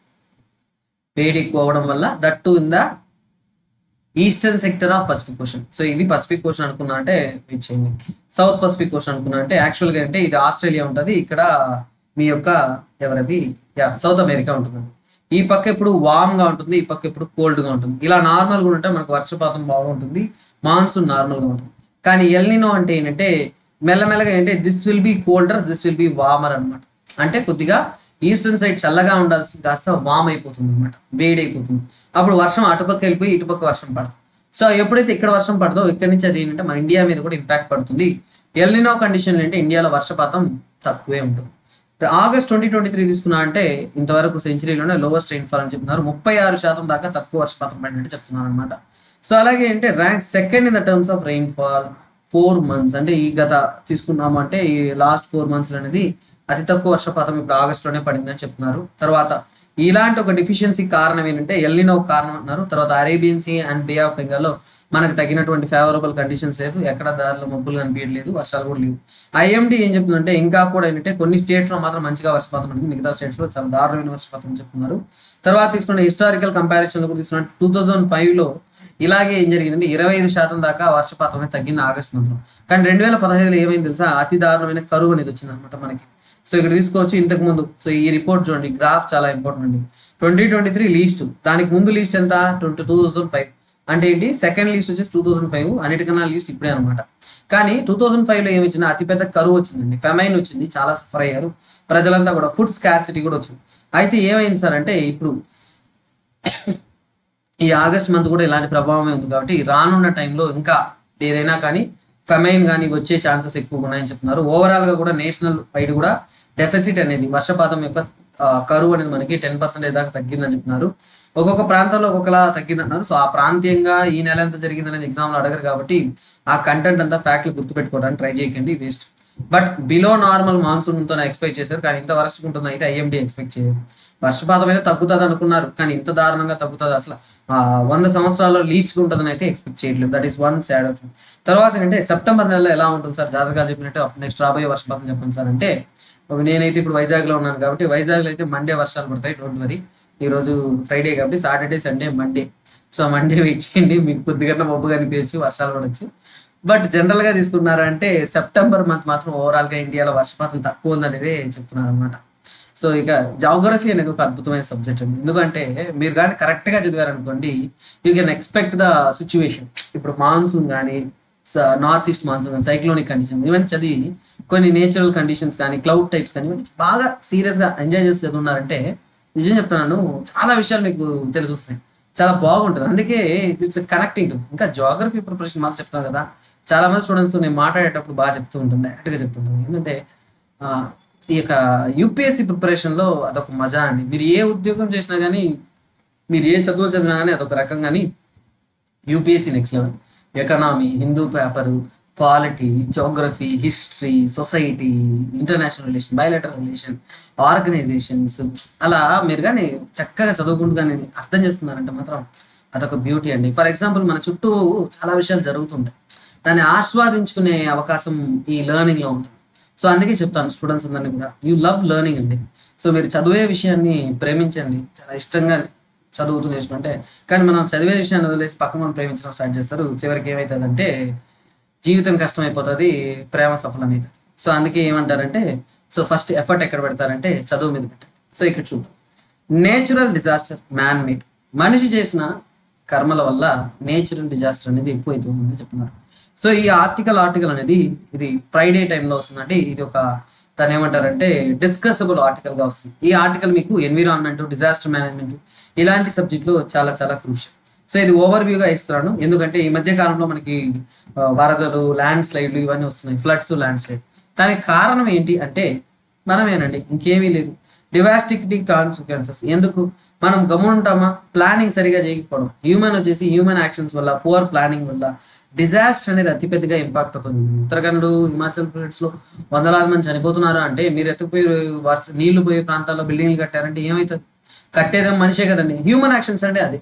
వేడి ఎక్కువ అవడం వల్ల that in the eastern sector of Pacific ocean so ఇది పసిఫిక్ ఓషన్ అనుకున్నా అంటే వెయిట్ చేయండి సౌత్ పసిఫిక్ ఓషన్ అనుకున్నా అంటే యాక్చువల్గా అంటే ఇది ఆస్ట్రేలియా ఉంటుంది ఇక్కడ మీ యొక్క ఎవరది యా సౌత్ అమెరికా ఉంటుంది ఈ పక్క ఇప్పుడు వామ్ గా ఉంటుంది ఈ పక్క ఇప్పుడు కోల్డ్ గా ఉంటుంది ఇలా నార్మల్ గా ఉంటే మనకు వర్షపాతం బాగుంటుంది మాన్సూన్ నార్మల్ గా ఉంటుంది కానీ ఎల్నినో అంటే ఏంటంటే మెల్లమెల్లగా ఏంటంటే this will be colder this will be warmer అన్నమాట అంటే కొద్దిగా ఈస్టర్న్ సైడ్ చల్లగా ఉండాల్సింది కాస్త వామ్ అయిపోతుంది అనమాట వేడి అయిపోతుంది అప్పుడు వర్షం అటుపక్క వెళ్ళిపోయి ఇటుపక్క వర్షం పడుతుంది సో ఎప్పుడైతే ఇక్కడ వర్షం పడదో ఇక్కడ నుంచి అది ఏంటంటే మన ఇండియా మీద కూడా ఇంపాక్ట్ పడుతుంది ఎల్నినో కండిషన్ అంటే ఇండియాలో వర్షపాతం తక్కువే ఉంటుంది ఆగస్ట్ ట్వంటీ ట్వంటీ త్రీ తీసుకున్నా అంటే ఇంతవరకు సెంచరీలోనే లోవెస్ట్ రైన్ఫాల్ అని చెప్తున్నారు ముప్పై ఆరు శాతం దాకా తక్కువ వర్షపాతం పడినట్టు చెప్తున్నారు అనమాట సో అలాగే అంటే rank second in the terms of rainfall four months అంటే ఈ గత తీసుకున్నాము అంటే ఈ లాస్ట్ ఫోర్ మంత్స్ అనేది అతి తక్కువ వర్షపాతం ఇప్పుడు ఆగస్ట్ లోనే పడిందని చెప్తున్నారు తర్వాత ఇలాంటి ఒక డిఫిషియన్సీ కారణం ఏంటంటే ఎల్లినో కారణం అంటున్నారు తర్వాత Arabian sea and bay of బెంగాల్లో మనకు తగినటువంటి ఫేవరబుల్ కండిషన్స్ లేదు ఎక్కడ దారిలో మబ్బులు కనిపించలేదు వర్షాలు కూడా లేవు ఐఎండి ఏం చెప్తుందంటే ఇంకా కూడా ఏంటంటే కొన్ని స్టేట్స్ లో మాత్రం మంచిగా వర్షపాతం ఉంటుంది మిగతా స్టేట్స్ లో చాలా దారుణమైన వర్షపాతం అని చెప్తున్నారు తర్వాత తీసుకున్న హిస్టారికల్ కంపారిజన్ కూడా తీసుకున్న టూ థౌజండ్ ఫైవ్ లో ఇలాగే ఏం జరిగిందంటే ఇరవై ఐదు శాతం దాకా వర్షపాతం అనేది తగ్గింది ఆగస్ట్ మంత్లో కానీ రెండు వేల పదహైదులో ఏమైంది తెలుసా అతి దారుణమైన కరువు అనేది వచ్చింది అనమాట మనకి సో ఇక్కడ తీసుకోవచ్చు ఇంతకు ముందు సో ఈ రిపోర్ట్ చూడండి గ్రాఫ్ చాలా ఇంపార్టెంట్ అండి ట్వంటీ ట్వంటీ త్రీ లీస్ట్ దానికి ముందు లీస్ట్ ఎంత ట్వంటీ టూ థౌసండ్ ఫైవ్ అంటే ఏంటి సెకండ్ లీస్ట్ వచ్చేసి టూ థౌసండ్ ఫైవ్ అన్నిటికన్నా లీస్ట్ ఇప్పుడే అనమాట కానీ టూ థౌసండ్ ఫైవ్లో ఏమి వచ్చింది అతిపెద్ద కరువు వచ్చిందండి ఫెమైన్ వచ్చింది చాలా సఫర్ అయ్యారు ప్రజలంతా కూడా ఫుడ్ స్కార్సిటీ కూడా వచ్చింది అయితే ఏమైంది సార్ అంటే ఇప్పుడు ఈ ఆగస్ట్ మంత్ కూడా ఇలాంటి ప్రభావమే ఉంది కాబట్టి రానున్న టైంలో ఇంకా ఏదైనా కానీ ఫెమైన్ కానీ వచ్చే ఛాన్సెస్ ఎక్కువ ఉన్నాయని చెప్తున్నారు ఓవరాల్ గా కూడా నేషనల్ వైడ్ కూడా డెఫిసిట్ అనేది వర్షపాతం యొక్క ఆ, కరువు అనేది మనకి టెన్ పర్సెంటేజ్ దాకా తగ్గిందని చెప్తున్నారు ఒక్కొక్క ప్రాంతంలో ఒక్కొక్కలా తగ్గిందన్నారు సో ఆ ప్రాంతీయంగా ఈ నెల ఎంత జరిగింది అనేది ఎగ్జామ్లో అడగరు కాబట్టి ఆ కంటెంట్ అంతా ఫ్యాక్ట్లు గుర్తుపెట్టుకోవడానికి ట్రై చేయకండి waste but below normal monsoon తో ఎక్స్పెక్ట్ చేశారు కానీ ఇంత వరస్ట్ ఉంటుంది అయితే ఐఎండి ఎక్స్పెక్ట్ చేయదు వర్షపాతం అయితే తగ్గుతుంది అనుకున్నారు కానీ ఇంత దారుణంగా తగ్గుతుంది అసలు ఆ, వంద సంవత్సరాల్లో లీస్ట్ ఉంటుందని అయితే ఎక్స్పెక్ట్ చేయట్లేదు దట్ ఈస్ వన్ సాడ్ అవుతుంది తర్వాత ఏంటంటే సెప్టెంబర్ నెలలో ఎలా ఉంటుంది సార్ జాతకాలు చెప్పినట్టు నెక్స్ట్ రాబోయే వర్షపాతం చెప్పండి సార్ అంటే నేనైతే ఇప్పుడు వైజాగ్లో ఉన్నాను కాబట్టి వైజాగ్లో అయితే మండే వర్షాలు పడతాయి డోంట్ వరీ ఈరోజు ఫ్రైడే కాబట్టి Saturday Sunday Monday so Monday wait చేయండి మీకు కొద్దిగా మబ్బు కనిపించచ్చు వర్షాలు పడవచ్చు బట్ జనరల్ గా తీసుకున్నారు అంటే సెప్టెంబర్ మంత్ మాత్రం ఓవరాల్ గా ఇండియాలో వర్షపాతం తక్కువ ఉందనేది చెప్తున్నారు అనమాట సో ఇక జాగ్రఫీ అనేది ఒక అద్భుతమైన సబ్జెక్ట్ అండి ఎందుకంటే మీరు కానీ కరెక్ట్ గా చదివారనుకోండి you can expect the situation ఇప్పుడు మాన్సూన్ కానీ నార్త్ ఈస్ట్ మాన్సూన్ కానీ సైక్లోనిక్ కండిషన్ ఇవన్నీ చదివి కొన్ని నేచురల్ కండిషన్స్ కానీ క్లౌడ్ టైప్స్ కానీ ఇవన్నీ బాగా సీరియస్ గా ఎంజాయ్ చేసి చదువున్నారంటే నిజం చెప్తున్నాను చాలా విషయాలు మీకు తెలిసి వస్తాయి చాలా బాగుంటుంది అందుకే ఇట్స్ కనెక్టింగ్ ఇంకా జాగ్రఫీ ప్రిపరేషన్ మాత్రం చెప్తాను కదా చాలా మంది స్టూడెంట్స్ నేను మాట్లాడేటప్పుడు బాగా చెప్తూ ఉంటాను డైరెక్ట్గా చెప్తుంటాను ఏంటంటే ఆ, ఈ యొక్క యూపీఎస్సీ ప్రిపరేషన్లో అదొక మజా అండి మీరు ఏ ఉద్యోగం చేసినా కానీ మీరు ఏ చదువు చదివినా కానీ అదొక రకం కానీ UPSC next level economy Hindu paper polity geography history society international relation bilateral relation organizations అలా మీరు కానీ చక్కగా చదువుకుంటూ కానీ అర్థం చేసుకున్నారంటే మాత్రం అదొక బ్యూటీ అండి ఫర్ ఎగ్జాంపుల్ మన చుట్టూ చాలా విషయాలు జరుగుతుంటాయి దాన్ని ఆస్వాదించుకునే అవకాశం ఈ లెర్నింగ్ లో ఉంటుంది సో అందుకే చెప్తాను స్టూడెంట్స్ అందరినీ కూడా యూ లవ్ లెర్నింగ్ అండి సో మీరు చదివే విషయాన్ని ప్రేమించండి చాలా ఇష్టంగా చదువుతూ నేర్చుకుంటే కానీ మనం చదివే విషయాన్ని వదిలేసి పక్కన మనం ప్రేమించడం స్టార్ట్ చేస్తారు చివరికి ఏమవుతుందంటే జీవితం కష్టమైపోతుంది ప్రేమ సఫలమవుతుంది సో అందుకే ఏమంటారంటే సో ఫస్ట్ ఎఫర్ట్ ఎక్కడ పెడతారంటే చదువు మీద పెట్టండి సో ఇక్కడ చూద్దాం నేచురల్ డిజాస్టర్ మ్యాన్ మేడ్ మనిషి చేసిన కర్మల వల్ల నేచురల్ డిజాస్టర్ అనేది ఎక్కువైతుందని చెప్తున్నారు సో ఈ ఆర్టికల్ ఆర్టికల్ అనేది ఇది ఫ్రైడే టైంలో వస్తుందంటే ఇది ఒక దాన్ని ఏమంటారంటే డిస్కసబుల్ ఆర్టికల్ గా వస్తుంది ఈ ఆర్టికల్ మీకు ఎన్విరాన్మెంట్ డిజాస్టర్ మేనేజ్మెంట్ ఇలాంటి సబ్జెక్టులు చాలా చాలా క్రూషియల్ సో ఇది ఓవర్ వ్యూగా ఇస్తున్నాను ఎందుకంటే ఈ మధ్య కాలంలో మనకి ఆ, వరదలు ల్యాండ్ స్లైడ్లు ఇవన్నీ వస్తున్నాయి ఫ్లడ్స్ ల్యాండ్ స్లైడ్ దానికి కారణం ఏంటి అంటే మనమేనండి ఇంకేమీ లేదు డివాస్టిక్ కాన్సిక్వెన్సెస్ ఎందుకు మనం గమనుంటామా ప్లానింగ్ సరిగా చేయకపోవడం హ్యూమన్ వచ్చేసి హ్యూమన్ యాక్షన్స్ వల్ల పువర్ ప్లానింగ్ వల్ల డిజాస్టర్ అనేది అతిపెద్దగా ఇంపాక్ట్ అవుతుంది ఉత్తరాఖండ్ హిమాచల్ ప్రదేశ్ లో వందలాది మంది చనిపోతున్నారు అంటే మీరు ఎత్తుకుపోయి వర్ష నీళ్లు పోయే ప్రాంతాల్లో బిల్డింగ్లు కట్టారంటే ఏమవుతుంది కట్టేదేం మనిషే కదండి హ్యూమన్ యాక్షన్స్ అంటే అది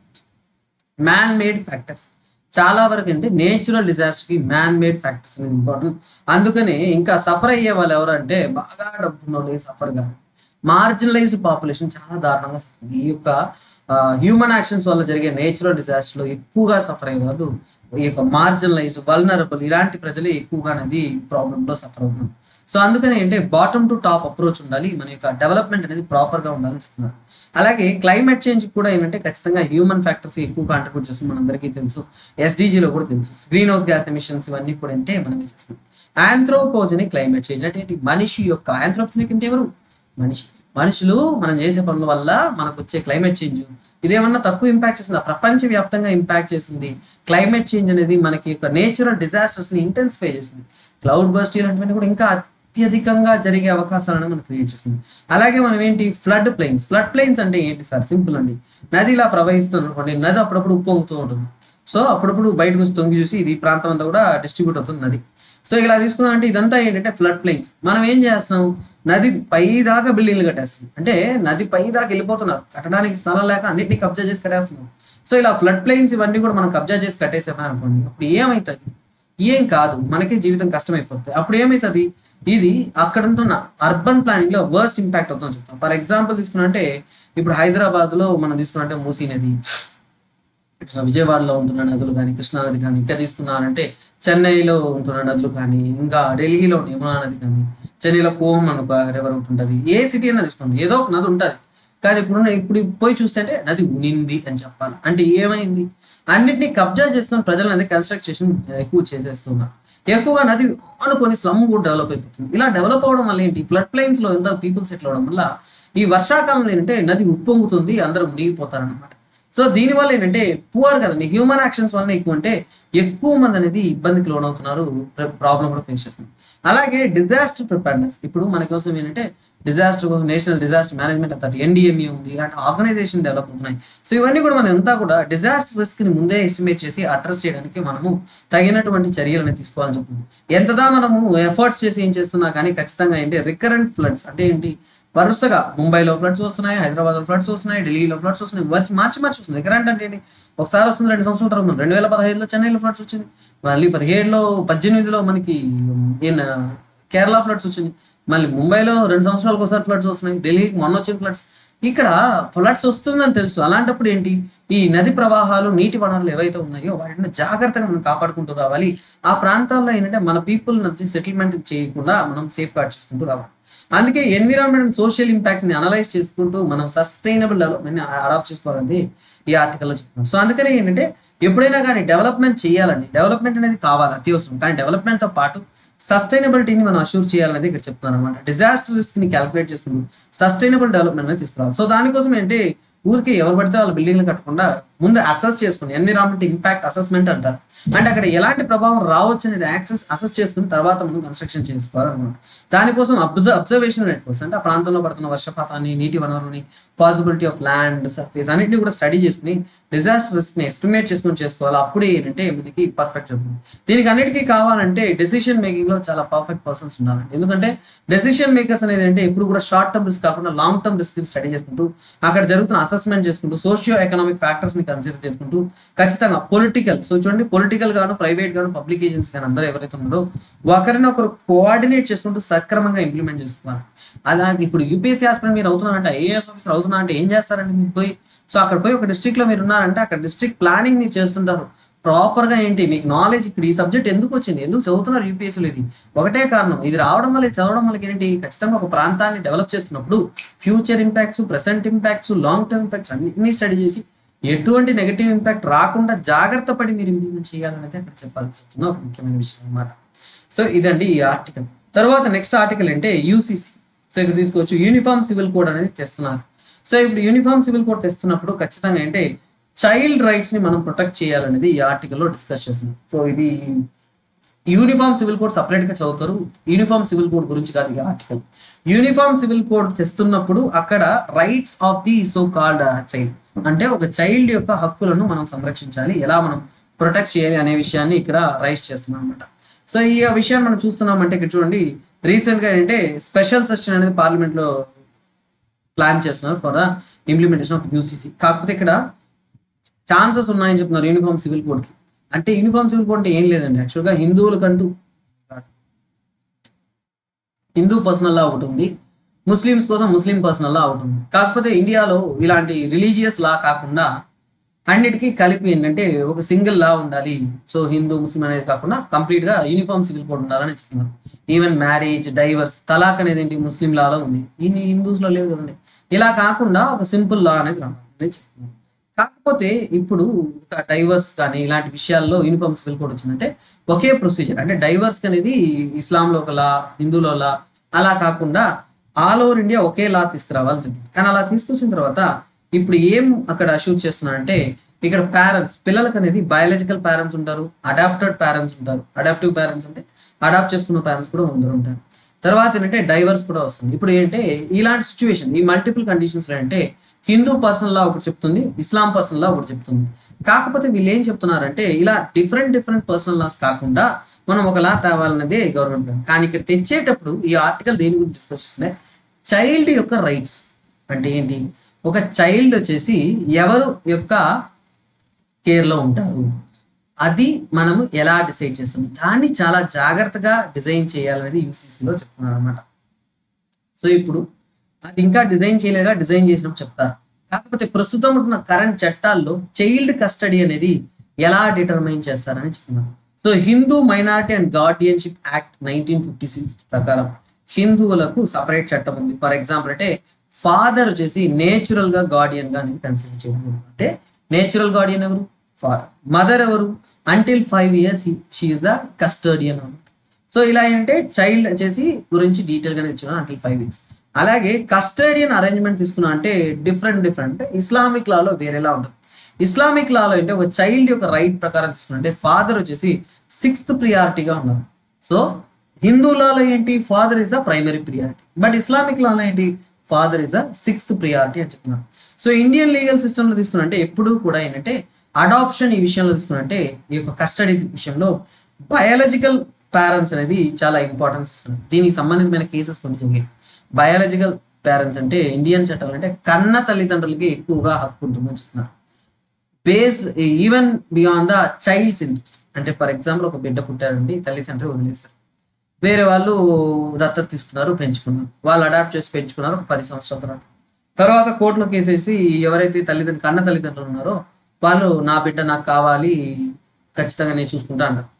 మ్యాన్ మేడ్ ఫ్యాక్టర్స్ చాలా వరకు అంటే నేచురల్ డిజాస్టర్ కి మ్యాన్ మేడ్ ఫ్యాక్టర్స్ అనేది ఇంపార్టెంట్ అందుకని ఇంకా సఫర్ అయ్యే వాళ్ళు ఎవరంటే బాగా డబ్బున్న వాళ్ళు సఫర్ కాదు మార్జినలైజ్డ్ పాపులేషన్ చాలా దారుణంగా suffer అవుతుంది. ఈ యొక్క హ్యూమన్ యాక్షన్స్ వల్ల జరిగే నేచురల్ డిజాస్టర్ లో ఎక్కువగా సఫర్ అయ్యే వాళ్ళు ఈ యొక్క మార్జినలైజ్డ్ వల్నరబుల్ ఇలాంటి ప్రజలే ఎక్కువగా అనేది ప్రాబ్లమ్ లో సఫర్ అవుతున్నారు సో అందుకని అంటే బాటమ్ టు టాప్ అప్రోచ్ ఉండాలి మన యొక్క డెవలప్మెంట్ అనేది ప్రాపర్ గా ఉండాలని చెప్తున్నారు అలాగే క్లైమేట్ చేంజ్ కూడా ఏంటంటే ఖచ్చితంగా హ్యూమన్ ఫ్యాక్టర్స్ ఎక్కువ కాంట్రిబ్యూట్ చేస్తుంది మనందరికీ తెలుసు SDG లో కూడా తెలుసు గ్రీన్ హౌస్ గ్యాస్ ఎమిషన్స్ ఇవన్నీ కూడా అంటే మనమే చేస్తున్నాం ఆంథ్రోపోజని క్లైమేట్ చేంజ్ అంటే ఏంటి? మనిషి యొక్క ఆంథ్రోపోజనిక్ అంటే ఎవరు మనిషి మనుషులు మనం చేసే పనుల వల్ల మనకు వచ్చే క్లైమేట్ చేంజ్ ఇదేమన్నా తక్కువ ఇంపాక్ట్ చేస్తుంది ప్రపంచ వ్యాప్తంగా ఇంపాక్ట్ చేస్తుంది క్లైమేట్ చేంజ్ అనేది మనకి ఒక నేచురల్ డిజాస్టర్స్ ని ఇంటెన్సిఫై చేస్తుంది క్లౌడ్ బర్స్ట్ ఇలాంటివన్నీ కూడా ఇంకా అత్యధికంగా జరిగే అవకాశాలను మనకు క్రియేట్ చేస్తుంది అలాగే మనం ఏంటి ఫ్లడ్ ప్లెయిన్స్ ఫ్లడ్ ప్లెయిన్స్ అంటే ఏంటి సార్ సింపుల్ అండి నది ఇలా ప్రవహిస్తుంది అనుకోండి నది అప్పుడప్పుడు ఉప్పొంగుతూ ఉంటుంది సో అప్పుడప్పుడు బయటకు వచ్చి తొంగి చూసి ఇది ఈ ప్రాంతం అంతా కూడా డిస్ట్రిబ్యూట్ అవుతుంది నది సో ఇలా తీసుకున్నాం అంటే ఇదంతా ఏంటంటే ఫ్లడ్ ప్లెయిన్స్ మనం ఏం చేస్తాం నది పై దాకా బిల్డింగ్లు కట్టేస్తాం అంటే నది పై దాకా వెళ్ళిపోతున్నారు కట్టడానికి స్థలం లేక అన్నిటిని కబ్జా చేసి కట్టేస్తున్నాం సో ఇలా ఫ్లడ్ ప్లెయిన్స్ ఇవన్నీ కూడా మనం కబ్జా చేసి కట్టేసామని అనుకోండి అప్పుడు ఏమవుతుంది ఏం కాదు మనకే జీవితం కష్టమైపోతుంది అప్పుడు ఏమవుతుంది ఇది అక్కడ ఉంటున్న అర్బన్ ప్లానింగ్ లో వర్స్ట్ ఇంపాక్ట్ అవుతుందని చెప్తాం ఫర్ ఎగ్జాంపుల్ తీసుకున్నట్టే ఇప్పుడు హైదరాబాద్ లో మనం తీసుకున్నట్టే మూసీ నది విజయవాడలో ఉంటున్న నదులు కానీ కృష్ణా నది కానీ ఇంకా తీసుకున్నారంటే చెన్నైలో ఉంటున్న నదులు కానీ ఇంకా ఢిల్లీలో ఉన్న యమునా నది కానీ చెన్నైలో కోహం అని ఒక రివర్ ఒకటి ఉంటుంది ఏ సిటీ అయినా తీసుకోండి ఏదో ఒక నది ఉంటుంది కానీ ఇప్పుడు ఇప్పుడు పోయి చూస్తే అంటే నది ఉనింది అని చెప్పాలి అంటే ఏమైంది అన్నిటినీ కబ్జా చేసుకుని ప్రజలు అనేది కన్స్ట్రక్షన్ ఎక్కువ చేసేస్తున్నారు ఎక్కువగా నది అనుకొని స్లమ్ కూడా డెవలప్ అయిపోతుంది ఇలా డెవలప్ అవడం వల్ల ఏంటి ఫ్లడ్ ప్లైన్స్ లో ఎంత పీపుల్ సెటిల్ అవడం వల్ల ఈ వర్షాకాలంలో ఏంటంటే నది ఉప్పొంగుతుంది అందరూ మునిగిపోతారు అనమాట సో దీనివల్ల ఏంటంటే పువర్ కదండి హ్యూమన్ యాక్షన్స్ వల్ల ఎక్కువ అంటే ఎక్కువ మంది అనేది ఇబ్బందికి లోనవుతున్నారు ప్రాబ్లం కూడా ఫేస్ చేస్తున్నారు అలాగే డిజాస్టర్ ప్రిపేర్నెస్ ఇప్పుడు మన కోసం ఏంటంటే డిజాస్టర్ కోసం national disaster management authority NDME ఉంది ఇలాంటి ఆర్గనైజేషన్ డెవలప్ ఉన్నాయి సో ఇవన్నీ కూడా మనం అంతా కూడా డిజాస్టర్ రిస్క్ ని ముందే ఎస్టిమేట్ చేసి అడ్రస్ చేయడానికి మనము తగినటువంటి చర్యలను తీసుకోవాలని చెప్తున్నాం ఎంతదా మనము ఎఫర్ట్స్ చేసి ఏం చేస్తున్నా కానీ ఖచ్చితంగా ఏంటి రికరెంట్ ఫ్లడ్స్ అంటే ఏంటి వరుసగా ముంబైలో ఫ్లడ్స్ వస్తున్నాయి హైదరాబాద్లో ఫ్లడ్స్ వస్తున్నాయి ఢిల్లీలో ఫ్లడ్స్ వస్తున్నాయి మార్చి మార్చి మార్చి వస్తున్నాయి రికరెంట్ అంటే ఏంటి ఒకసారి వస్తుంది రెండు సంవత్సరాల తర్వాత రెండు వేల పదహైదులో చెన్నైలో ఫ్లడ్స్ వచ్చింది మళ్ళీ పదిహేడులో పద్దెనిమిదిలో మనకి ఈయన కేరళ ఫ్లడ్స్ వచ్చింది మళ్ళీ ముంబైలో రెండు సంవత్సరాలకు ఒకసారి ఫ్లడ్స్ వస్తున్నాయి ఢిల్లీకి మొన్న వచ్చిన ఫ్లడ్స్ ఇక్కడ ఫ్లడ్స్ వస్తుందని తెలుసు అలాంటప్పుడు ఏంటి ఈ నది ప్రవాహాలు నీటి వనరులు ఏవైతే ఉన్నాయో వాటిని జాగ్రత్తగా మనం కాపాడుకుంటూ రావాలి ఆ ప్రాంతాల్లో ఏంటంటే మన పీపుల్ నుంచి సెటిల్మెంట్ చేయకుండా మనం సేఫ్ గార్డ్ చేసుకుంటూ రావాలి అందుకే ఎన్విరాన్మెంట్ అండ్ సోషల్ ఇంపాక్ట్స్ ని అనలైజ్ చేసుకుంటూ మనం సస్టైనబుల్ డెవలప్మెంట్ అడాప్ట్ చేసుకోవాలని ఈ ఆర్టికల్లో చెప్తున్నాం సో అందుకని ఏంటంటే ఎప్పుడైనా కానీ డెవలప్మెంట్ చేయాలండి డెవలప్మెంట్ అనేది కావాలి అత్యవసరం కానీ డెవలప్మెంట్ తో పాటు సస్టైనబిలిటీని మనం అష్యూర్ చేయాలనేది ఇక్కడ చెప్తున్నాను అనమాట డిజాస్టర్ రిస్క్ ని క్యాలిక్యులేట్ చేసుకుంటూ సస్టైనబుల్ డెవలప్మెంట్ అనేది తీసుకురావాలి సో దానికోసం ఏంటి ఊరికి ఎవరు పడితే వాళ్ళ బిల్డింగ్లు కట్టకుండా ముందు అసెస్ చేసుకుని ఎన్విరాన్మెంట్ ఇంపాక్ట్ అసెస్మెంట్ అంటారు అంటే అక్కడ ఎలాంటి ప్రభావం రావచ్చు అనేది యాక్సెస్ అసెస్ చేసుకుని తర్వాత మనం కన్స్ట్రక్షన్ చేసుకోవాలన్నమాట దానికోసం అబ్జర్వ్ అబ్జర్వేషన్ నెట్వర్క్స్ అంటే ఆ ప్రాంతంలో పడుతున్న వర్షపాతాన్ని నీటి వనరుని పాసిబిలిటీ ఆఫ్ ల్యాండ్ సర్ఫేస్ అన్నింటినీ కూడా స్టడీ చేసుకుని డిజాస్టర్ రిస్క్ ని ఎస్టిమేట్ చేసుకుని చేసుకోవాలి అప్పుడే ఏంటంటే మనకి పర్ఫెక్ట్ జరుగుతుంది దీనికి అన్నిటికీ కావాలంటే డెసిషన్ మేకింగ్ లో చాలా పర్ఫెక్ట్ పర్సన్స్ ఉండాలి ఎందుకంటే డెసిషన్ మేకర్స్ అనేది అంటే ఎప్పుడు కూడా షార్ట్ టర్మ్ రిస్క్ కాకుండా లాంగ్ టర్మ్ రిస్క్ స్టడీ చేసుకుంటూ అక్కడ జరుగుతున్న అసెస్మెంట్ చేసుకుంటూ సోషియో ఎకనామిక్ ఫ్యాక్టర్స్ ని కన్సిడర్ చేసుకుంటూ ఖచ్చితంగా పొలిటికల్ సో చూడండి పొలిటికల్ గాను ప్రైవేట్ గాను పబ్లిక్ ఏజెన్సీ గాను అందరూ ఎవరైతే ఉన్నారో ఒకరినొకరు కోఆర్డినేట్ చేసుకుంటూ సక్రమంగా ఇంప్లిమెంట్ చేసుకోవాలి అలాగే ఇప్పుడు యూపీఎస్సీ హాస్పిటల్ మీరు అవుతున్నారంటే ఐఏఎస్ ఆఫీసర్ అవుతున్నా అంటే ఏం చేస్తారండి మీరు పోయి సో అక్కడ పోయి ఒక డిస్ట్రిక్ట్ లో మీరు ఉన్నారంటే అక్కడ డిస్ట్రిక్ట్ ప్లానింగ్ మీరు చేస్తుంటారు ప్రాపర్ గా ఏంటి మీకు నాలెడ్జ్ ఇక్కడ ఈ సబ్జెక్ట్ ఎందుకు వచ్చింది ఎందుకు చదువుతున్నారు యూపీఎస్సీలో ఇది ఒకటే కారణం ఇది రావడం వల్ల ఇది చదవడం వల్ల ఏంటి ఖచ్చితంగా ఒక ప్రాంతాన్ని డెవలప్ చేస్తున్నప్పుడు future impacts present impacts long term impacts అన్ని స్టడీ చేసి ఎటువంటి నెగటివ్ ఇంపాక్ట్ రాకుండా జాగ్రత్త పడి మీరు ఇంప్లిమెంట్ చేయాలనేది అక్కడ చెప్పాల్సి వస్తుంది ఒక ముఖ్యమైన విషయం అన్నమాట సో ఇదండి ఈ ఆర్టికల్ తర్వాత నెక్స్ట్ ఆర్టికల్ అంటే యూసీసీ సో ఇక్కడ తీసుకోవచ్చు యూనిఫామ్ సివిల్ కోడ్ అనేది తెస్తున్నారు సో ఇప్పుడు యూనిఫామ్ సివిల్ కోడ్ తెస్తున్నప్పుడు ఖచ్చితంగా అంటే చైల్డ్ రైట్స్ ని మనం ప్రొటెక్ట్ చేయాలనేది ఈ ఆర్టికల్లో డిస్కస్ చేస్తున్నాం సో ఇది యూనిఫామ్ సివిల్ కోడ్ సపరేట్ గా చదువుతారు యూనిఫామ్ సివిల్ కోడ్ గురించి కాదు ఈ ఆర్టికల్ యూనిఫామ్ సివిల్ కోడ్ తెస్తున్నప్పుడు అక్కడ rights of the so called child అంటే ఒక చైల్డ్ యొక్క హక్కులను మనం సంరక్షించాలి ఎలా మనం ప్రొటెక్ట్ చేయాలి అనే విషయాన్ని ఇక్కడ రైస్ చేస్తున్నాం అనమాట సో ఈ విషయాన్ని మనం చూస్తున్నామంటే ఇక్కడ చూడండి రీసెంట్ గా ఏంటంటే స్పెషల్ సెషన్ అనేది పార్లమెంట్ లో ప్లాన్ చేస్తున్నారు for the implementation of UCC కాకపోతే ఇక్కడ ఛాన్సెస్ ఉన్నాయని చెప్తున్నారు యూనిఫామ్ సివిల్ కోడ్ కి అంటే యూనిఫామ్ సివిల్ కోడ్ అంటే ఏం లేదండి యాక్చువల్గా హిందువులకంటూ హిందూ పర్సనల్ లా ఒకటి ఉంది ముస్లిమ్స్ కోసం ముస్లిం పర్సనల్ లా ఒకటి ఉంది కాకపోతే ఇండియాలో ఇలాంటి రిలీజియస్ లా కాకుండా అన్నిటికీ కలిపి ఏంటంటే ఒక సింగిల్ లా ఉండాలి సో హిందూ ముస్లిం అనేది కాకుండా కంప్లీట్ గా యూనిఫామ్ సివిల్ కోడ్ ఉండాలని చెప్తున్నారు ఈవెన్ మ్యారేజ్ డైవర్స్ తలాక్ అనేది ఏంటి ముస్లిం లాలో ఉంది ఈ హిందూస్ లో లేదు కదండి ఇలా కాకుండా ఒక సింపుల్ లా అనేది రావాలని చెప్తున్నారు కాకపోతే ఇప్పుడు డైవర్స్ కానీ ఇలాంటి విషయాల్లో యూనిఫామ్ సివిల్ కోడ్ వచ్చిందంటే ఒకే ప్రొసీజర్ అంటే డైవర్స్ అనేది ఇస్లాంలో ఒక లా హిందూలో లా అలా కాకుండా ఆల్ ఓవర్ ఇండియా ఒకే లా తీసుకురావాలని చెప్పింది కానీ అలా తీసుకొచ్చిన తర్వాత ఇప్పుడు ఏం అక్కడ షూట్ చేస్తున్నారంటే ఇక్కడ పేరెంట్స్ పిల్లలకు అనేది బయాలజికల్ పేరెంట్స్ ఉంటారు అడాప్టెడ్ పేరెంట్స్ ఉంటారు అడాప్టివ్ పేరెంట్స్ అంటే అడాప్ట్ చేసుకున్న పేరెంట్స్ కూడా అందరూ ఉంటారు తర్వాత ఏంటంటే డైవర్స్ కూడా వస్తుంది ఇప్పుడు ఏంటంటే ఇలాంటి సిచ్యువేషన్ ఈ మల్టిపుల్ కండిషన్స్ అంటే హిందూ పర్సనల్ లా ఒకటి చెప్తుంది ఇస్లాం పర్సనల్ లా ఒకటి చెప్తుంది కాకపోతే వీళ్ళు ఏం చెప్తున్నారంటే ఇలా డిఫరెంట్ డిఫరెంట్ పర్సనల్ లాస్ కాకుండా మనం ఒక లా తేవాలన్నదే గవర్నమెంట్ ప్లాన్ కానీ ఇక్కడ తెచ్చేటప్పుడు ఈ ఆర్టికల్ దేని గురించి డిస్కస్ చేస్తున్నాయి చైల్డ్ యొక్క రైట్స్ అంటే ఏంటి ఒక చైల్డ్ వచ్చేసి ఎవరు యొక్క కేర్లో ఉంటారు అది మనము ఎలా డిసైడ్ చేస్తాం దాన్ని చాలా జాగ్రత్తగా డిజైన్ చేయాలనేది యూసీసీలో చెప్తున్నారు అనమాట సో ఇప్పుడు అది ఇంకా డిజైన్ చేయలేగా డిజైన్ చేసినప్పుడు చెప్తారు కాకపోతే ప్రస్తుతం ఉన్న కరెంట్ చట్టాల్లో చైల్డ్ కస్టడీ అనేది ఎలా డిటర్మైన్ చేస్తారని చెప్తున్నారు so Hindu minority and guardianship act nineteen fifty six ప్రకారం హిందువులకు సపరేట్ చట్టం ఉంది ఫర్ ఎగ్జాంపుల్ అంటే ఫాదర్ వచ్చేసి నేచురల్ గా గార్డియన్ గా కన్సిడర్ చేయడం అంటే నేచురల్ గార్డియన్ ఎవరు ఫాదర్ మదర్ ఎవరు until five years she's the custodian అనమాట సో ఇలా ఏంటంటే చైల్డ్ వచ్చేసి గురించి డీటెయిల్ గానే ఇచ్చున్నాను అంటిల్ ఫైవ్ ఇయర్స్ అలాగే కస్టడియన్ అరేంజ్మెంట్ తీసుకున్నా అంటే డిఫరెంట్ డిఫరెంట్ ఇస్లామిక్ లాలో వేరేలా ఉంటుంది ఇస్లామిక్ లాలో అంటే ఒక చైల్డ్ యొక్క రైట్ ప్రకారం తీసుకుంటే ఫాదర్ వచ్చేసి సిక్స్త్ ప్రియారిటీగా ఉన్నారు సో హిందూ లాలో ఏంటి father is the primary priority but Islamic లాలో ఏంటి father is the sixth priority అని చెప్తున్నారు సో ఇండియన్ లీగల్ సిస్టంలో తీసుకున్నట్టే ఎప్పుడు కూడా ఏంటంటే అడాప్షన్ ఈ విషయంలో తీసుకున్నట్టే ఈ యొక్క కస్టడీ విషయంలో బయాలజికల్ పేరెంట్స్ అనేది చాలా ఇంపార్టెన్స్ ఇస్తున్నారు దీనికి సంబంధించిన కేసెస్ కొన్ని జరిగాయి బయాలజికల్ పేరెంట్స్ అంటే ఇండియన్ చట్టాలు అంటే కన్న తల్లిదండ్రులకి ఎక్కువగా హక్కు ఉంటుందని చెప్తున్నారు based even beyond the child's interest అంటే ఫర్ ఎగ్జాంపుల్ ఒక బిడ్డ పుట్టారండి తల్లిదండ్రి వదిలేశారు వేరే వాళ్ళు దత్తత తీసుకున్నారు పెంచుకున్నారు వాళ్ళు అడాప్ట్ చేసి పెంచుకున్నారు ఒక పది సంవత్సరాల తర్వాత తర్వాత కోర్టులో కేసేసి ఎవరైతే తల్లిదండ్రులు కన్న తల్లిదండ్రులు ఉన్నారో వాళ్ళు నా బిడ్డ నాకు కావాలి ఖచ్చితంగా నేను చూసుకుంటా అన్నారు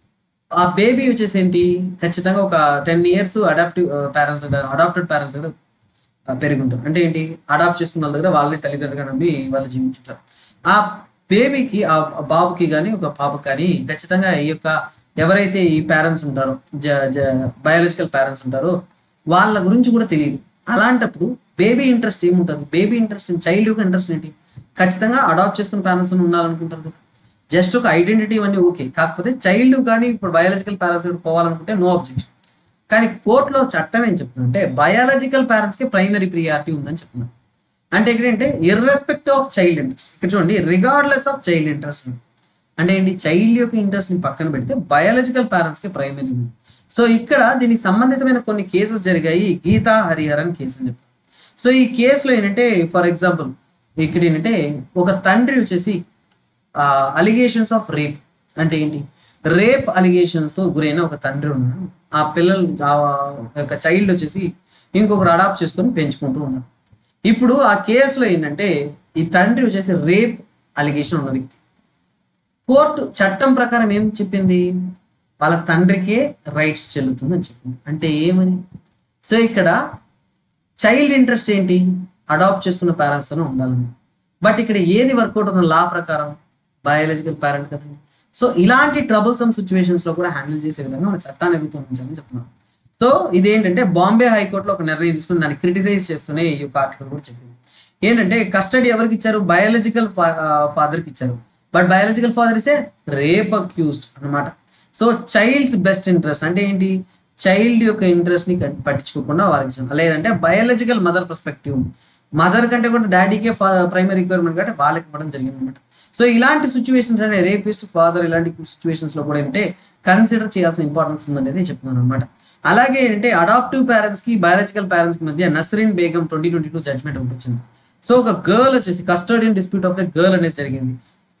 ఆ బేబీ వచ్చేసి ఏంటి ఖచ్చితంగా ఒక ten years adaptive parents adopted parents దగ్గర ఆ, పెరుగుంటారు అంటే ఏంటి అడాప్ట్ చేసుకున్న వాళ్ళ దగ్గర వాళ్ళని తల్లిదండ్రులుగా నమ్మి వాళ్ళు జీవించుంటారు ఆ బేబీకి ఆ బాబుకి కానీ ఒక పాపకి కానీ ఖచ్చితంగా ఈ యొక్క ఎవరైతే ఈ పేరెంట్స్ ఉంటారో జ జ బయాలజికల్ పేరెంట్స్ ఉంటారో వాళ్ళ గురించి కూడా తెలియదు అలాంటప్పుడు బేబీ ఇంట్రెస్ట్ ఏముంటుంది బేబీ ఇంట్రెస్ట్ చైల్డ్ యొక్క ఇంట్రెస్ట్ ఏంటి ఖచ్చితంగా అడాప్ట్ చేసుకున్న పేరెంట్స్ ఉండాలనుకుంటారు కదా జస్ట్ ఒక ఐడెంటిటీ ఇవన్నీ ఓకే కాకపోతే చైల్డ్ కానీ ఇప్పుడు బయాలజికల్ పేరెంట్స్ పోవాలనుకుంటే నో అబ్జెక్షన్ కానీ కోర్టులో చట్టం ఏం చెప్తుందంటే బయాలజికల్ పేరెంట్స్ కి ప్రైమరీ ప్రియారిటీ ఉందని చెప్తున్నారు అంటే ఇక్కడ ఏంటంటే ఇర్రెస్పెక్టివ్ ఆఫ్ చైల్డ్ ఇంట్రెస్ట్ ఇక్కడ చూడండి రిగార్డ్లెస్ ఆఫ్ చైల్డ్ ఇంట్రెస్ట్ అంటే ఏంటి చైల్డ్ యొక్క ఇంట్రెస్ట్ ని పక్కన పెడితే బయాలజికల్ పేరెంట్స్ కి ప్రైమరీ ఉంది సో ఇక్కడ దీనికి సంబంధితమైన కొన్ని కేసెస్ జరిగాయి గీతా హరిహరన్ కేసు అని చెప్పారు సో ఈ కేసులో ఏంటంటే ఫర్ ఎగ్జాంపుల్ ఇక్కడ ఏంటంటే ఒక తండ్రి వచ్చేసి అలిగేషన్స్ ఆఫ్ రేప్ అంటే ఏంటి రేప్ అలిగేషన్స్ తో గురైన ఒక తండ్రి ఉన్నాడు ఆ పిల్లలు ఆ యొక్క చైల్డ్ వచ్చేసి ఇంకొకరు అడాప్ట్ చేసుకొని పెంచుకుంటూ ఉన్నారు ఇప్పుడు ఆ కేసులో ఏంటంటే ఈ తండ్రి వచ్చేసి రేప్ అలిగేషన్ ఉన్న వ్యక్తి కోర్టు చట్టం ప్రకారం ఏం చెప్పింది వాళ్ళ తండ్రికే రైట్స్ చెల్లుతుందని చెప్పింది అంటే ఏమని సో ఇక్కడ చైల్డ్ ఇంట్రెస్ట్ ఏంటి అడాప్ట్ చేసుకున్న పేరెంట్స్ తోనే ఉండాలని బట్ ఇక్కడ ఏది వర్కౌట్ అవుతుంది లా ప్రకారం బయాలజికల్ పేరెంట్ కదండి సో ఇలాంటి ట్రబుల్సమ్ సిచ్యువేషన్స్ లో కూడా హ్యాండిల్ చేసే విధంగా మన చట్టాన్ని రూపొందించాలని చెప్తున్నాం సో ఇదేంటంటే బాంబే హైకోర్టులో ఒక నిర్ణయం తీసుకుని దాన్ని క్రిటిసైజ్ చేస్తూనే ఈ యొక్క ఆర్టికల్ కూడా చెప్పింది ఏంటంటే కస్టడీ ఎవరికి ఇచ్చారు బయాలజికల్ ఫాదర్కి ఇచ్చారు but biological father is a rape accused అన్నమాట సో చైల్డ్స్ బెస్ట్ ఇంట్రెస్ట్ అంటే ఏంటి చైల్డ్ యొక్క ఇంట్రెస్ట్ ని పట్టించుకోకుండా వాళ్ళకి ఇచ్చారు లేదంటే బయాలజికల్ మదర్ పర్స్పెక్టివ్ మదర్ కంటే కూడా డాడీకే ప్రైమరీ రిక్వైర్మెంట్ కంటే వాళ్ళకి ఇవ్వడం జరిగింది అనమాట సో ఇలాంటి సిచ్యువేషన్స్ అంటే రేపిస్ట్ ఫాదర్ ఇలాంటి సిచ్యువేషన్స్ లో కూడా ఏంటంటే కన్సిడర్ చేయాల్సిన ఇంపార్టెన్స్ ఉందనేది చెప్తున్నాను అనమాట అలాగే అంటే అడాప్టివ్ పేరెంట్స్ కి బయాలజికల్ పేరెంట్స్ కి మధ్య Nasreen Begum twenty twenty two judgement ఒకటి వచ్చింది సో ఒక గర్ల్ వచ్చేసి custodian dispute of the girl అనేది జరిగింది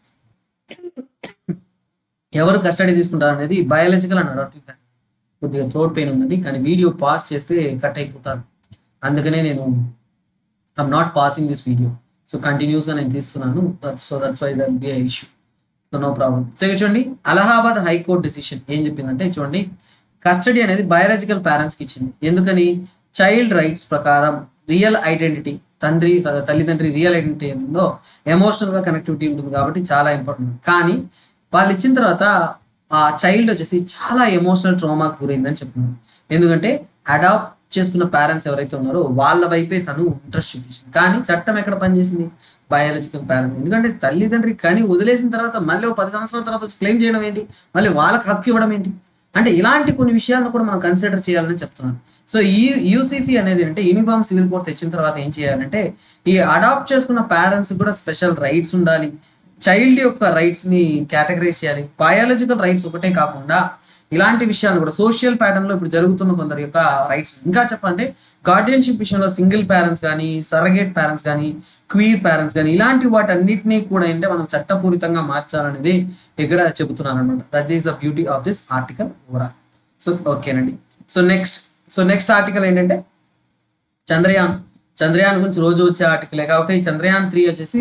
ఎవరు కస్టడీ తీసుకుంటారు అనేది బయాలజికల్ అండ్ అడాప్టివ్ పేరెంట్స్ కొద్దిగా థ్రోట్ పెయిన్ ఉందండి కానీ వీడియో పాస్ చేస్తే కట్ అయిపోతాను అందుకనే నేను I'm not passing this video so continuous గా నేను తీస్తున్నాను so that's why that be issue so no problem so ఇక్కడ చూడండి అలహాబాద్ హైకోర్టు డెసిషన్ ఏం చెప్పిందంటే చూడండి కస్టడీ అనేది బయాలజికల్ పేరెంట్స్ కి ఇచ్చింది ఎందుకని చైల్డ్ రైట్స్ ప్రకారం రియల్ ఐడెంటిటీ తండ్రి త- తల్లిదండ్రి రియల్ ఐడెంటిటీ ఉందో ఎమోషనల్ గా కనెక్టివిటీ ఉంటుంది కాబట్టి చాలా ఇంపార్టెంట్ కానీ వాళ్ళు ఇచ్చిన తర్వాత ఆ చైల్డ్ వచ్చేసి చాలా ఎమోషనల్ ట్రామాకు గురైందని చెప్తున్నారు ఎందుకంటే అడాప్ట్ చేసుకున్న పేరెంట్స్ ఎవరైతే ఉన్నారో వాళ్ళ వైపే తను ఇంట్రెస్ట్ చూపించింది కానీ చట్టం ఎక్కడ పనిచేసింది బయాలజికల్ పేరెంట్ ఎందుకంటే తల్లిదండ్రి కానీ వదిలేసిన తర్వాత మళ్ళీ ఒక పది సంవత్సరాల తర్వాత వచ్చి క్లెయిమ్ చేయడం ఏంటి మళ్ళీ వాళ్ళకి హక్కు ఇవ్వడం ఏంటి అంటే ఇలాంటి కొన్ని విషయాలను కూడా మనం కన్సిడర్ చేయాలని చెప్తున్నాను సో ఈ యూసీసీ అనేది అంటే యూనిఫామ్ సివిల్ కోడ్ తెచ్చిన తర్వాత ఏం చేయాలంటే ఈ అడాప్ట్ చేసుకున్న పేరెంట్స్ కూడా స్పెషల్ రైట్స్ ఉండాలి చైల్డ్ యొక్క రైట్స్ ని కేటగరైజ్ చేయాలి బయాలజికల్ రైట్స్ ఒకటే కాకుండా ఇలాంటి విషయాలు కూడా సోషల్ ప్యాటర్న్ లో ఇప్పుడు జరుగుతున్న కొందరి యొక్క రైట్స్ ఇంకా చెప్పాలంటే గార్డియన్షిప్ విషయంలో సింగిల్ పేరెంట్స్ కానీ సరగేట్ పేరెంట్స్ కానీ క్వీర్ పేరెంట్స్ కానీ ఇలాంటి వాటన్నిటినీ కూడా ఏంటంటే మనం చట్టపూరితంగా మార్చాలనేది ఇక్కడ చెబుతున్నాను అనమాట that is the beauty of this article overall so ఓకేనండి so next so next article ఏంటంటే చంద్రయాన్ చంద్రయాన్ గురించి రోజు వచ్చే ఆర్టికలే కాకపోతే ఈ చంద్రయాన్ త్రీ వచ్చేసి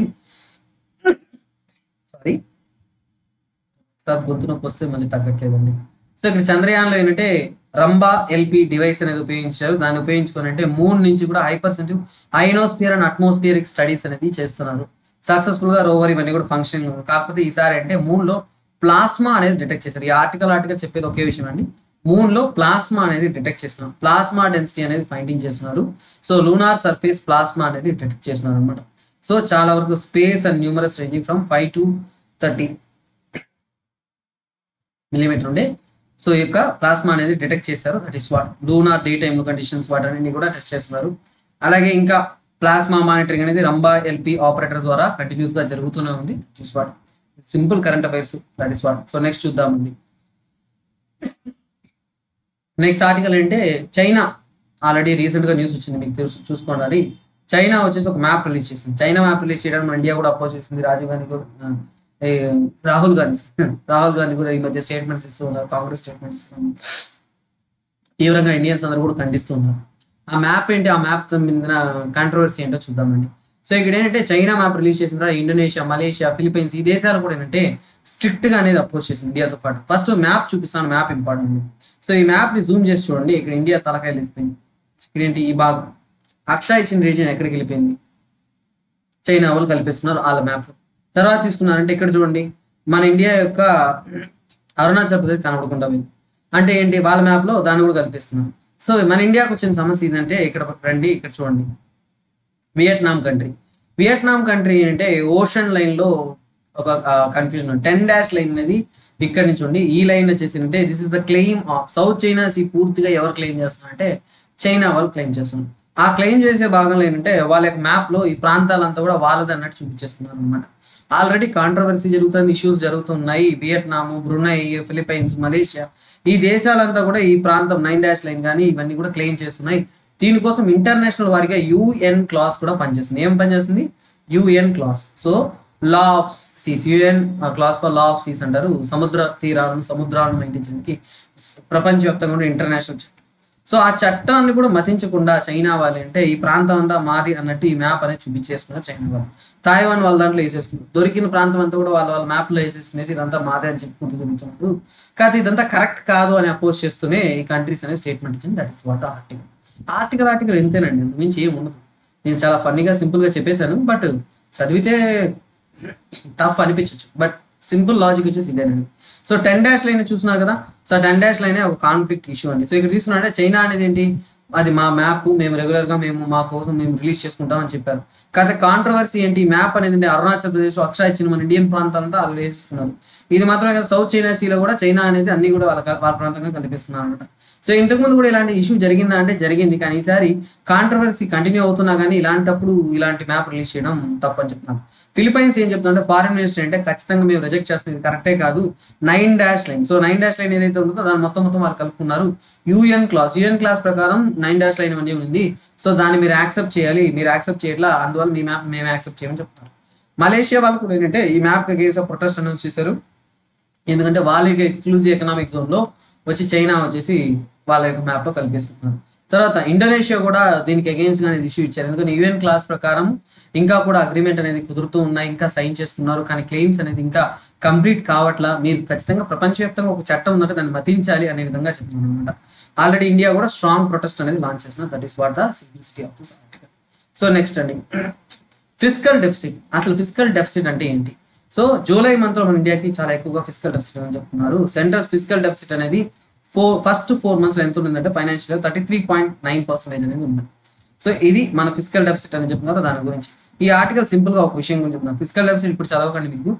సారీ సార్ గొంతు నొప్పి వస్తే మళ్ళీ తగ్గట్లేదండి సో ఇక్కడ చంద్రయాన్లో ఏంటంటే రంబా ఎల్పి డివైస్ అనేది ఉపయోగించారు దాన్ని ఉపయోగించుకొని అంటే మూన్ నుంచి కూడా hyper sensitive ionosphere and atmospheric studies అనేది చేస్తున్నారు సక్సెస్ఫుల్ గా రోవర్ ఇవన్నీ కూడా ఫంక్షన్ కాకపోతే ఈసారి అంటే మూన్ లో ప్లాస్మా అనేది డిటెక్ట్ చేశారు ఈ ఆర్టికల్ ఆర్టికల్ చెప్పేది ఒకే విషయం అండి మూన్ లో ప్లాస్మా అనేది డిటెక్ట్ చేస్తున్నారు ప్లాస్మా డెన్సిటీ అనేది ఫైండింగ్ చేస్తున్నారు సో లూనార్ సర్ఫేస్ ప్లాస్మా అనేది డిటెక్ట్ చేస్తున్నారు అనమాట సో చాలా వరకు space and numerous ranging from five to thirty millimetre ఉండే సో ఈ యొక్క ప్లాస్మా అనేది డిటెక్ట్ చేశారు that is what lunar day time conditions వాటన్ని కూడా టెస్ట్ చేస్తున్నారు అలాగే ఇంకా ప్లాస్మా మానిటరింగ్ అనేది రంబా ఎల్పి ఆపరేటర్ ద్వారా కంటిన్యూస్ గా జరుగుతూనే ఉంది that is what simple current affairs that is what so next చూద్దామండి నెక్స్ట్ ఆర్టికల్ అంటే చైనా ఆల్రెడీ రీసెంట్ గా న్యూస్ వచ్చింది మీకు తెలుసు చూసుకోండి చైనా వచ్చేసి ఒక మ్యాప్ రిలీజ్ చేసింది చైనా మ్యాప్ రిలీజ్ చేయడానికి మన ఇండియా కూడా అపోజ్ చేసింది రాజీవ్ గాంధీ కూడా ఆ, ఏ, రాహుల్ గాంధీ రాహుల్ గాంధీ కూడా ఈ మధ్య స్టేట్మెంట్స్ ఇస్తూ ఉన్నారు కాంగ్రెస్ స్టేట్మెంట్స్ ఇస్తున్నారు తీవ్రంగా ఇండియన్స్ అందరూ కూడా ఖండిస్తున్నారు ఆ మ్యాప్ ఏంటి ఆ మ్యాప్ సంబంధించిన కాంట్రవర్సీ ఏంటో చూద్దామండి సో ఇక్కడ ఏంటంటే చైనా మ్యాప్ రిలీజ్ చేసిన తర్వాత ఇండోనేషియా మలేషియా ఫిలిపైన్స్ ఈ దేశాలు కూడా ఏంటంటే స్ట్రిక్ట్ గా అనేది అప్రోచ్ చేసింది ఇండియాతో పాటు ఫస్ట్ మ్యాప్ చూపిస్తాను మ్యాప్ ఇంపార్టెంట్ సో ఈ మ్యాప్ ని జూమ్ చేసి చూడండి ఇక్కడ ఇండియా తలకాయలు వెళ్ళిపోయింది ఇక్కడ ఏంటి ఈ భాగం అక్షయ్ ఇచ్చిన రీజియన్ ఎక్కడికి వెళ్ళిపోయింది చైనా వాళ్ళు కల్పిస్తున్నారు వాళ్ళ మ్యాప్ తర్వాత తీసుకున్నారంటే ఇక్కడ చూడండి మన ఇండియా యొక్క అరుణాచల్ ప్రదేశ్ కనబడకుండా పోయింది అంటే ఏంటి వాళ్ళ మ్యాప్ లో దాన్ని కూడా కల్పిస్తున్నారు సో మన ఇండియాకి వచ్చిన సమస్య ఏంటంటే ఇక్కడ రండి ఇక్కడ చూడండి వియట్నాం కంట్రీ వియట్నాం కంట్రీ అంటే ఓషన్ లైన్ లో ఒక కన్ఫ్యూజన్ టెన్ డాష్ లైన్ అనేది ఇక్కడ నుంచి ఉండి ఈ లైన్ వచ్చేసి అంటే this is the claim of South China Sea పూర్తిగా ఎవరు క్లెయిమ్ చేస్తున్నారంటే చైనా వాళ్ళు క్లెయిమ్ చేస్తున్నారు ఆ క్లెయిమ్ చేసే భాగంలో ఏంటంటే వాళ్ళ యొక్క మ్యాప్ లో ఈ ప్రాంతాలంతా కూడా వాళ్ళది అన్నట్టు చూపించేస్తున్నారు అనమాట ఆల్రెడీ కాంట్రవర్సీ జరుగుతుంది ఇష్యూస్ జరుగుతున్నాయి వియట్నాము బ్రునై ఫిలిపైన్స్ మలేషియా ఈ దేశాలంతా కూడా ఈ ప్రాంతం నైన్ డాష్ లైన్ కానీ ఇవన్నీ కూడా క్లెయిమ్ చేస్తున్నాయి దీనికోసం ఇంటర్నేషనల్ వారిగా యుఎన్ క్లాస్ కూడా పనిచేస్తుంది ఏం పనిచేస్తుంది UNCLOS so law of seas UNCLOS for law of seas అంటారు సముద్ర తీరాలను సముద్రాలను మెయింటైన్ చేయడానికి ప్రపంచవ్యాప్తంగా కూడా ఇంటర్నేషనల్ చట్టం సో ఆ చట్టాన్ని కూడా మతించకుండా చైనా వాళ్ళు అంటే ఈ ప్రాంతం అంతా మాది అన్నట్టు ఈ మ్యాప్ అనేది చూపించేసుకున్నారు చైనా వాళ్ళు తాయివాన్ వాళ్ళ దాంట్లో వేసేసుకున్నారు దొరికిన ప్రాంతం అంతా కూడా వాళ్ళ వాళ్ళ మ్యాప్లో వేసేసుకునేసి ఇదంతా మాదే అని చెప్పుకుంటూ తిరుగుతున్నారు కాకపోతే ఇదంతా కరెక్ట్ కాదు అని అపోజ్ చేస్తూనే ఈ కంట్రీస్ అనే స్టేట్మెంట్ ఇచ్చింది that is what article article article ఎంతేనండి అంత మించి ఏం ఉండదు నేను చాలా ఫన్నీగా సింపుల్గా చెప్పేశాను బట్ చదివితే టఫ్ అనిపించవచ్చు బట్ సింపుల్ లాజిక్ వచ్చేసి ఇదేనండి సో టెన్ డాష్ లైన్ చూస్తున్నారు కదా సో టెన్ డాష్ లైన్ ఒక కాన్ఫ్లిక్ట్ ఇష్యూ అండి సో ఇక్కడ తీసుకున్నారంటే చైనా అనేది ఏంటి అది మా మ్యాప్ మేము రెగ్యులర్ గా మేము మా కోసం మేము రిలీజ్ చేసుకుంటాం అని చెప్పారు కాకపోతే కాంట్రవర్సీ ఏంటి మ్యాప్ అనేది ఏంటి అరుణాచల్ ప్రదేశ్ అక్షా ఇచ్చిన మన ఇండియన్ ప్రాంతాలంతా వాళ్ళు వేసేసుకున్నారు ఇది మాత్రమే కదా సౌత్ చైనా సీలో కూడా చైనా అనేది అన్ని కూడా వాళ్ళ వాళ్ళ ప్రాంతంగా కల్పిస్తున్నారు అనమాట సో ఇంతకుముందు కూడా ఇలాంటి ఇష్యూ జరిగిందా అంటే జరిగింది కానీ ఈసారి కాంట్రవర్సీ కంటిన్యూ అవుతున్నా కానీ ఇలాంటప్పుడు ఇలాంటి మ్యాప్ రిలీజ్ చేయడం తప్పని చెప్తున్నాను ఫిలిపైన్స్ ఏం చెప్తుందంటే ఫారెన్ మినిస్టర్ అంటే ఖచ్చితంగా మేము రిజెక్ట్ చేస్తుంది ఇది కరెక్టే కాదు nine dash line so nine dash line ఏదైతే ఉంటుందో దాన్ని మొత్తం మొత్తం వాళ్ళు కలుపుకున్నారు యూఎన్ క్లాస్ యూఎన్ క్లాస్ ప్రకారం నైన్ డాష్ లైన్ అనేది ఉంది సో దాన్ని మీరు యాక్సెప్ట్ చేయాలి మీరు యాక్సెప్ట్ చేయట్లా అందువల్ల మీ మ్యాప్ మేము యాక్సెప్ట్ చేయమని చెప్తారు మలేషియా వాళ్ళు కూడా ఏంటంటే ఈ మ్యాప్ అగేన్స్ ప్రొటెస్ట్ అనౌన్స్ చేశారు ఎందుకంటే వాళ్ళ యొక్క ఎక్స్క్లూజివ్ ఎకనామిక్ జోన్ లో వచ్చి చైనా వచ్చేసి వాళ్ళ యొక్క మ్యాప్ లో కల్పిస్తున్నారు తర్వాత ఇండోనేషియా కూడా దీనికి అగేన్స్ట్ అనేది ఇష్యూ ఇచ్చారు ఎందుకంటే యుఎన్ క్లాస్ ప్రకారం ఇంకా కూడా అగ్రిమెంట్ అనేది కుదురుతూ ఉన్నాయి ఇంకా సైన్ చేసుకున్నారు కానీ క్లెయిమ్స్ అనేది ఇంకా కంప్లీట్ కావట్లా మీరు ఖచ్చితంగా ప్రపంచవ్యాప్తంగా ఒక చట్టం ఉందంటే దాన్ని మతించాలి అనే విధంగా చెప్తున్నాను అనమాట ఆల్రెడీ ఇండియా కూడా స్ట్రాంగ్ ప్రొటెస్ట్ అనేది లాంచ్ చేసిన that is what the simplicity of this article so next అండి ఫిజికల్ డెఫిసిట్ అసలు ఫిజికల్ డెఫిసిట్ అంటే ఏంటి సో జూలై మంత్ లో మన ఇండియాకి చాలా ఎక్కువగా ఫిజికల్ డెఫిసిట్ అని చెప్తున్నారు సెంట్రల్ ఫిజికల్ డెఫిసిట్ అనేది ఫోర్ ఫస్ట్ ఫోర్ మంత్స్ ఎంత ఉందంటే financial thirty three point nine percentage అనేది ఉంది సో ఇది మన ఫిజికల్ డెఫిసిట్ అని చెప్తున్నారు దాని గురించి ఈ ఆర్టికల్ సింపుల్ గా ఒక విషయం గురించి చెప్తున్నాను ఫిజికల్ డెఫిసిట్ ఇప్పుడు చదవకండి మీకు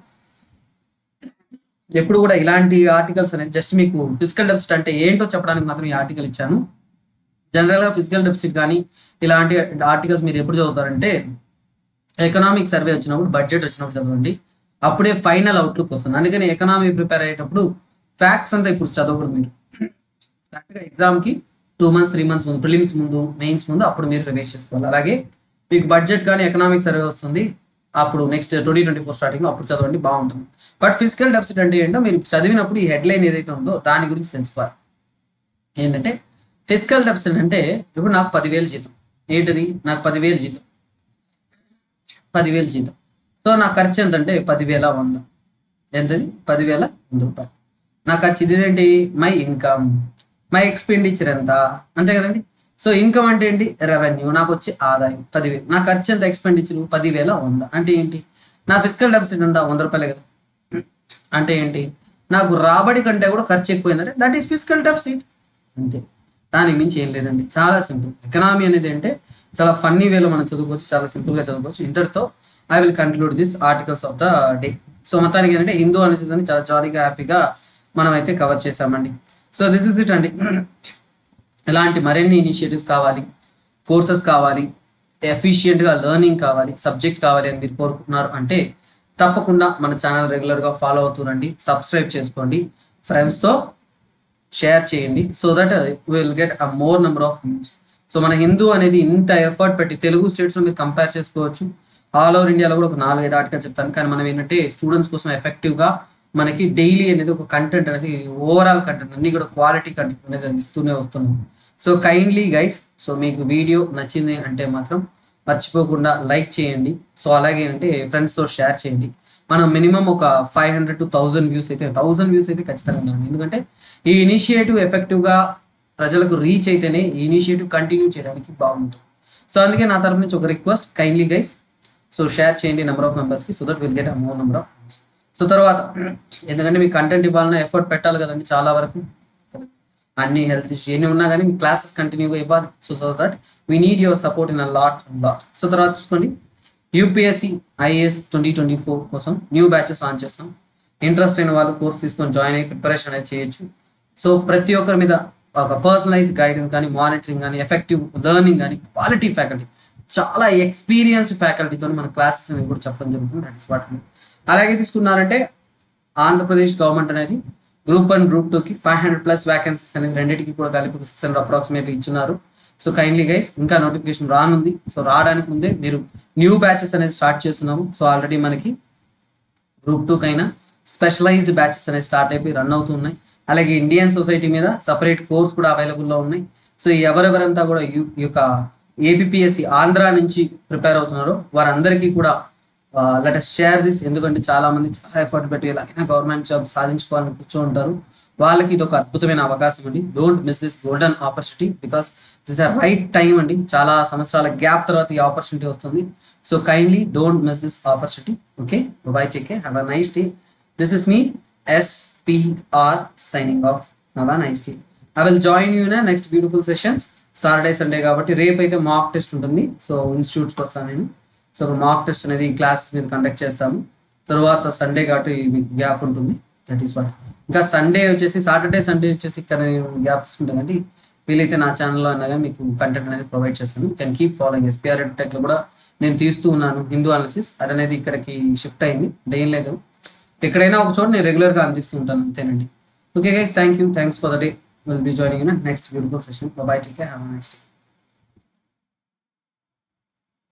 ఎప్పుడు కూడా ఇలాంటి ఆర్టికల్స్ అనేది జస్ట్ మీకు ఫిజికల్ డెఫిసిట్ అంటే ఏంటో చెప్పడానికి మాత్రం ఈ ఆర్టికల్ ఇచ్చాను జనరల్ గా ఫిజికల్ డెఫిసిట్ కానీ ఇలాంటి ఆర్టికల్స్ మీరు ఎప్పుడు చదువుతారంటే ఎకనామిక్ సర్వే వచ్చినప్పుడు బడ్జెట్ వచ్చినప్పుడు చదవండి అప్పుడే ఫైనల్ అవుట్లుక్ వస్తుంది అందుకని ఎకనామీ ప్రిపేర్ అయ్యేటప్పుడు ఫ్యాక్ట్స్ అంతా ఇప్పుడు చదవకూడదు మీరు కరెక్ట్గా ఎగ్జామ్కి టూ మంత్స్ త్రీ మంత్స్ ముందు ప్రిలిమ్స్ ముందు మెయిన్స్ ముందు అప్పుడు మీరు రివైజ్ చేసుకోవాలి అలాగే మీకు బడ్జెట్ కానీ ఎకనామిక్ సర్వే వస్తుంది అప్పుడు next twenty twenty four starting అప్పుడు చదవండి బాగుంటుంది బట్ ఫిజికల్ డెఫిసిట్ అంటే ఏంటో మీరు చదివినప్పుడు ఈ హెడ్లైన్ ఏదైతే ఉందో దాని గురించి తెలుసుకోవాలి ఏంటంటే ఫిజికల్ డెఫిసిట్ అంటే ఇప్పుడు నాకు పదివేలు జీతం ఏంటిది నాకు పదివేలు జీతం పదివేలు జీతం సో నా ఖర్చు ఎంత అంటే పదివేల వంద ఎంతది పదివేల వంద రూపాయలు నా ఖర్చు ఇదేంటి మై ఇన్కమ్ మై ఎక్స్పెండిచర్ ఎంత అంతే కదండి సో ఇన్కమ్ అంటే ఏంటి రెవెన్యూ నాకు వచ్చే ఆదాయం పదివేలు నా ఖర్చు ఎంత ఎక్స్పెండిచర్ పదివేల వంద అంటే ఏంటి నా ఫిజికల్ డెఫిసిట్ ఎంత వంద రూపాయలే కదా అంటే ఏంటి నాకు రాబడి కంటే కూడా ఖర్చు ఎక్కువైందంటే దట్ ఈస్ ఫిజికల్ డెఫిసిట్ అంతే దానికి మించి ఏం లేదండి చాలా సింపుల్ ఎకనామీ అనేది అంటే చాలా ఫన్నీ వేలో మనం చదువుకోవచ్చు చాలా సింపుల్గా చదువుకోవచ్చు ఇంతటితో I will conclude this articles of the day so మొత్తానికి ఏంటంటే హిందూ అనేసి అని చాలా జాలీగా హ్యాపీగా మనం అయితే కవర్ చేసామండి సో దిస్ ఇస్ ఇట్ అండి ఇలాంటి మరిన్ని ఇనిషియేటివ్స్ కావాలి కోర్సెస్ కావాలి ఎఫిషియెంట్గా లెర్నింగ్ కావాలి సబ్జెక్ట్ కావాలి అని మీరు కోరుకుంటున్నారు అంటే తప్పకుండా మన ఛానల్ రెగ్యులర్గా ఫాలో అవుతురండి సబ్స్క్రైబ్ చేసుకోండి ఫ్రెండ్స్తో షేర్ చేయండి so that will get a more number of views so మన హిందూ అనేది ఇంత ఎఫర్ట్ పెట్టి తెలుగు స్టేట్స్లో మీరు కంపేర్ చేసుకోవచ్చు ఆల్ ఓవర్ ఇండియాలో కూడా ఒక నాలుగైదు ఆర్టికల్ చెప్తాను కానీ మనం ఏంటంటే స్టూడెంట్స్ కోసం ఎఫెక్టివ్గా మనకి డైలీ అనేది ఒక కంటెంట్ అనేది ఓవరాల్ కంటెంట్ అన్ని కూడా క్వాలిటీ కంటెంట్ అనేది అందిస్తూనే వస్తున్నాం సో కైండ్లీ గైస్ సో మీకు వీడియో నచ్చింది అంటే మాత్రం మర్చిపోకుండా లైక్ చేయండి సో అలాగే అంటే ఫ్రెండ్స్తో షేర్ చేయండి మనం మినిమం ఒక five hundred to thousand views అయితే థౌజండ్ వ్యూస్ అయితే ఖచ్చితంగా ఉండాలి ఎందుకంటే ఈ ఇనిషియేటివ్ ఎఫెక్టివ్గా ప్రజలకు రీచ్ అయితేనే ఈ ఇనిషియేటివ్ కంటిన్యూ చేయడానికి బాగుంటుంది సో అందుకే నా తరపు నుంచి ఒక request kindly guys so share చేయండి నెంబర్ ఆఫ్ మెంబర్స్కి so that will get a more number of so తర్వాత ఎందుకంటే మీకు కంటెంట్ ఇవ్వాలన్నా ఎఫర్ట్ పెట్టాలి కదండి చాలా వరకు అన్ని హెల్త్ ఇష్యూ ఎన్ని ఉన్నా కానీ మీ క్లాసెస్ కంటిన్యూగా ఇవ్వాలి so so that we need your support in a lot lot so తర్వాత చూసుకోండి UPSC IAS twenty twenty four కోసం న్యూ బ్యాచెస్ లాంచ్ చేస్తాం ఇంట్రెస్ట్ అయిన వాళ్ళు కోర్స్ తీసుకొని జాయిన్ అయ్యి ప్రిపరేషన్ అనేది చేయొచ్చు సో ప్రతి ఒక్కరి మీద ఒక పర్సనలైజ్డ్ గైడెన్స్ కానీ మానిటరింగ్ కానీ ఎఫెక్టివ్ లెర్నింగ్ కానీ క్వాలిటీ ఫ్యాకల్టీ చాలా ఎక్స్పీరియన్స్డ్ ఫ్యాకల్టీతో మన క్లాసెస్ అనేది కూడా చెప్పడం జరుగుతుంది దట్ ఇస్ వాట్ అలాగే తీసుకున్నారంటే ఆంధ్రప్రదేశ్ గవర్నమెంట్ అనేది గ్రూప్ వన్ గ్రూప్ టూకి ఫైవ్ హండ్రెడ్ ప్లస్ వ్యాకెన్సీస్ అనేది రెండింటికి కూడా కలిపి సిక్స్ హండ్రెడ్ అప్రాక్సిమేట్లీ ఇచ్చున్నారు సో కైండ్లీ గైస్ ఇంకా నోటిఫికేషన్ రానుంది సో రావడానికి ముందే మీరు న్యూ బ్యాచెస్ అనేది స్టార్ట్ చేస్తున్నాము సో ఆల్రెడీ మనకి గ్రూప్ టూ కైనా స్పెషలైజ్డ్ బ్యాచెస్ అనేవి స్టార్ట్ అయిపోయి రన్ అవుతున్నాయి అలాగే ఇండియన్ సొసైటీ మీద సపరేట్ కోర్స్ కూడా అవైలబుల్లో ఉన్నాయి సో ఎవరెవరంతా కూడా ఈ ఈ యొక్క ఏపీఎస్సి ఆంధ్ర నుంచి ప్రిపేర్ అవుతున్నారో వారందరికీ కూడా లెట్ అస్ షేర్ దిస్ ఎందుకంటే చాలా మంది చాలా ఎఫర్ట్ పెట్టి ఎలాగైనా గవర్నమెంట్ జాబ్ సాధించుకోవాలని కూర్చో ఉంటారు వాళ్ళకి ఇది ఒక అద్భుతమైన అవకాశం అండి don't miss this golden opportunity because this are right time అండి చాలా సంవత్సరాల గ్యాప్ తర్వాత ఈ ఆపర్చునిటీ వస్తుంది so kindly don't miss this opportunity okay bye take care have a nice day this is me SPR signing off have a nice day I will join you in next beautiful sessions Saturday Sunday కాబట్టి రేపు అయితే మాక్ టెస్ట్ ఉంటుంది సో ఇన్స్టిట్యూట్స్కి వస్తాను నేను సో మాక్ టెస్ట్ అనేది క్లాసెస్ మీద కండక్ట్ చేస్తాము తర్వాత సండే కాబట్టి మీకు గ్యాప్ ఉంటుంది దట్ ఈస్ వాట్ ఇంకా సండే వచ్చేసి సాటర్డే సండే వచ్చేసి ఇక్కడ నేను గ్యాప్ తీసుకుంటానండి వీలైతే నా ఛానల్లో అయినా కానీ మీకు కంటెంట్ అనేది ప్రొవైడ్ చేస్తాను కెన్ కీప్ ఫాలోయింగ్ ఎస్పీఆర్ టెక్లో కూడా నేను తీస్తూ ఉన్నాను హిందూ అనాలిసిస్ అది అనేది ఇక్కడికి షిఫ్ట్ అయింది డేం లేదు ఎక్కడైనా ఒక చోట నేను రెగ్యులర్గా అందిస్తూ ఉంటాను అంతేనండి okay guys thank you thanks for the day will be joining in next beautiful session bye take care have next day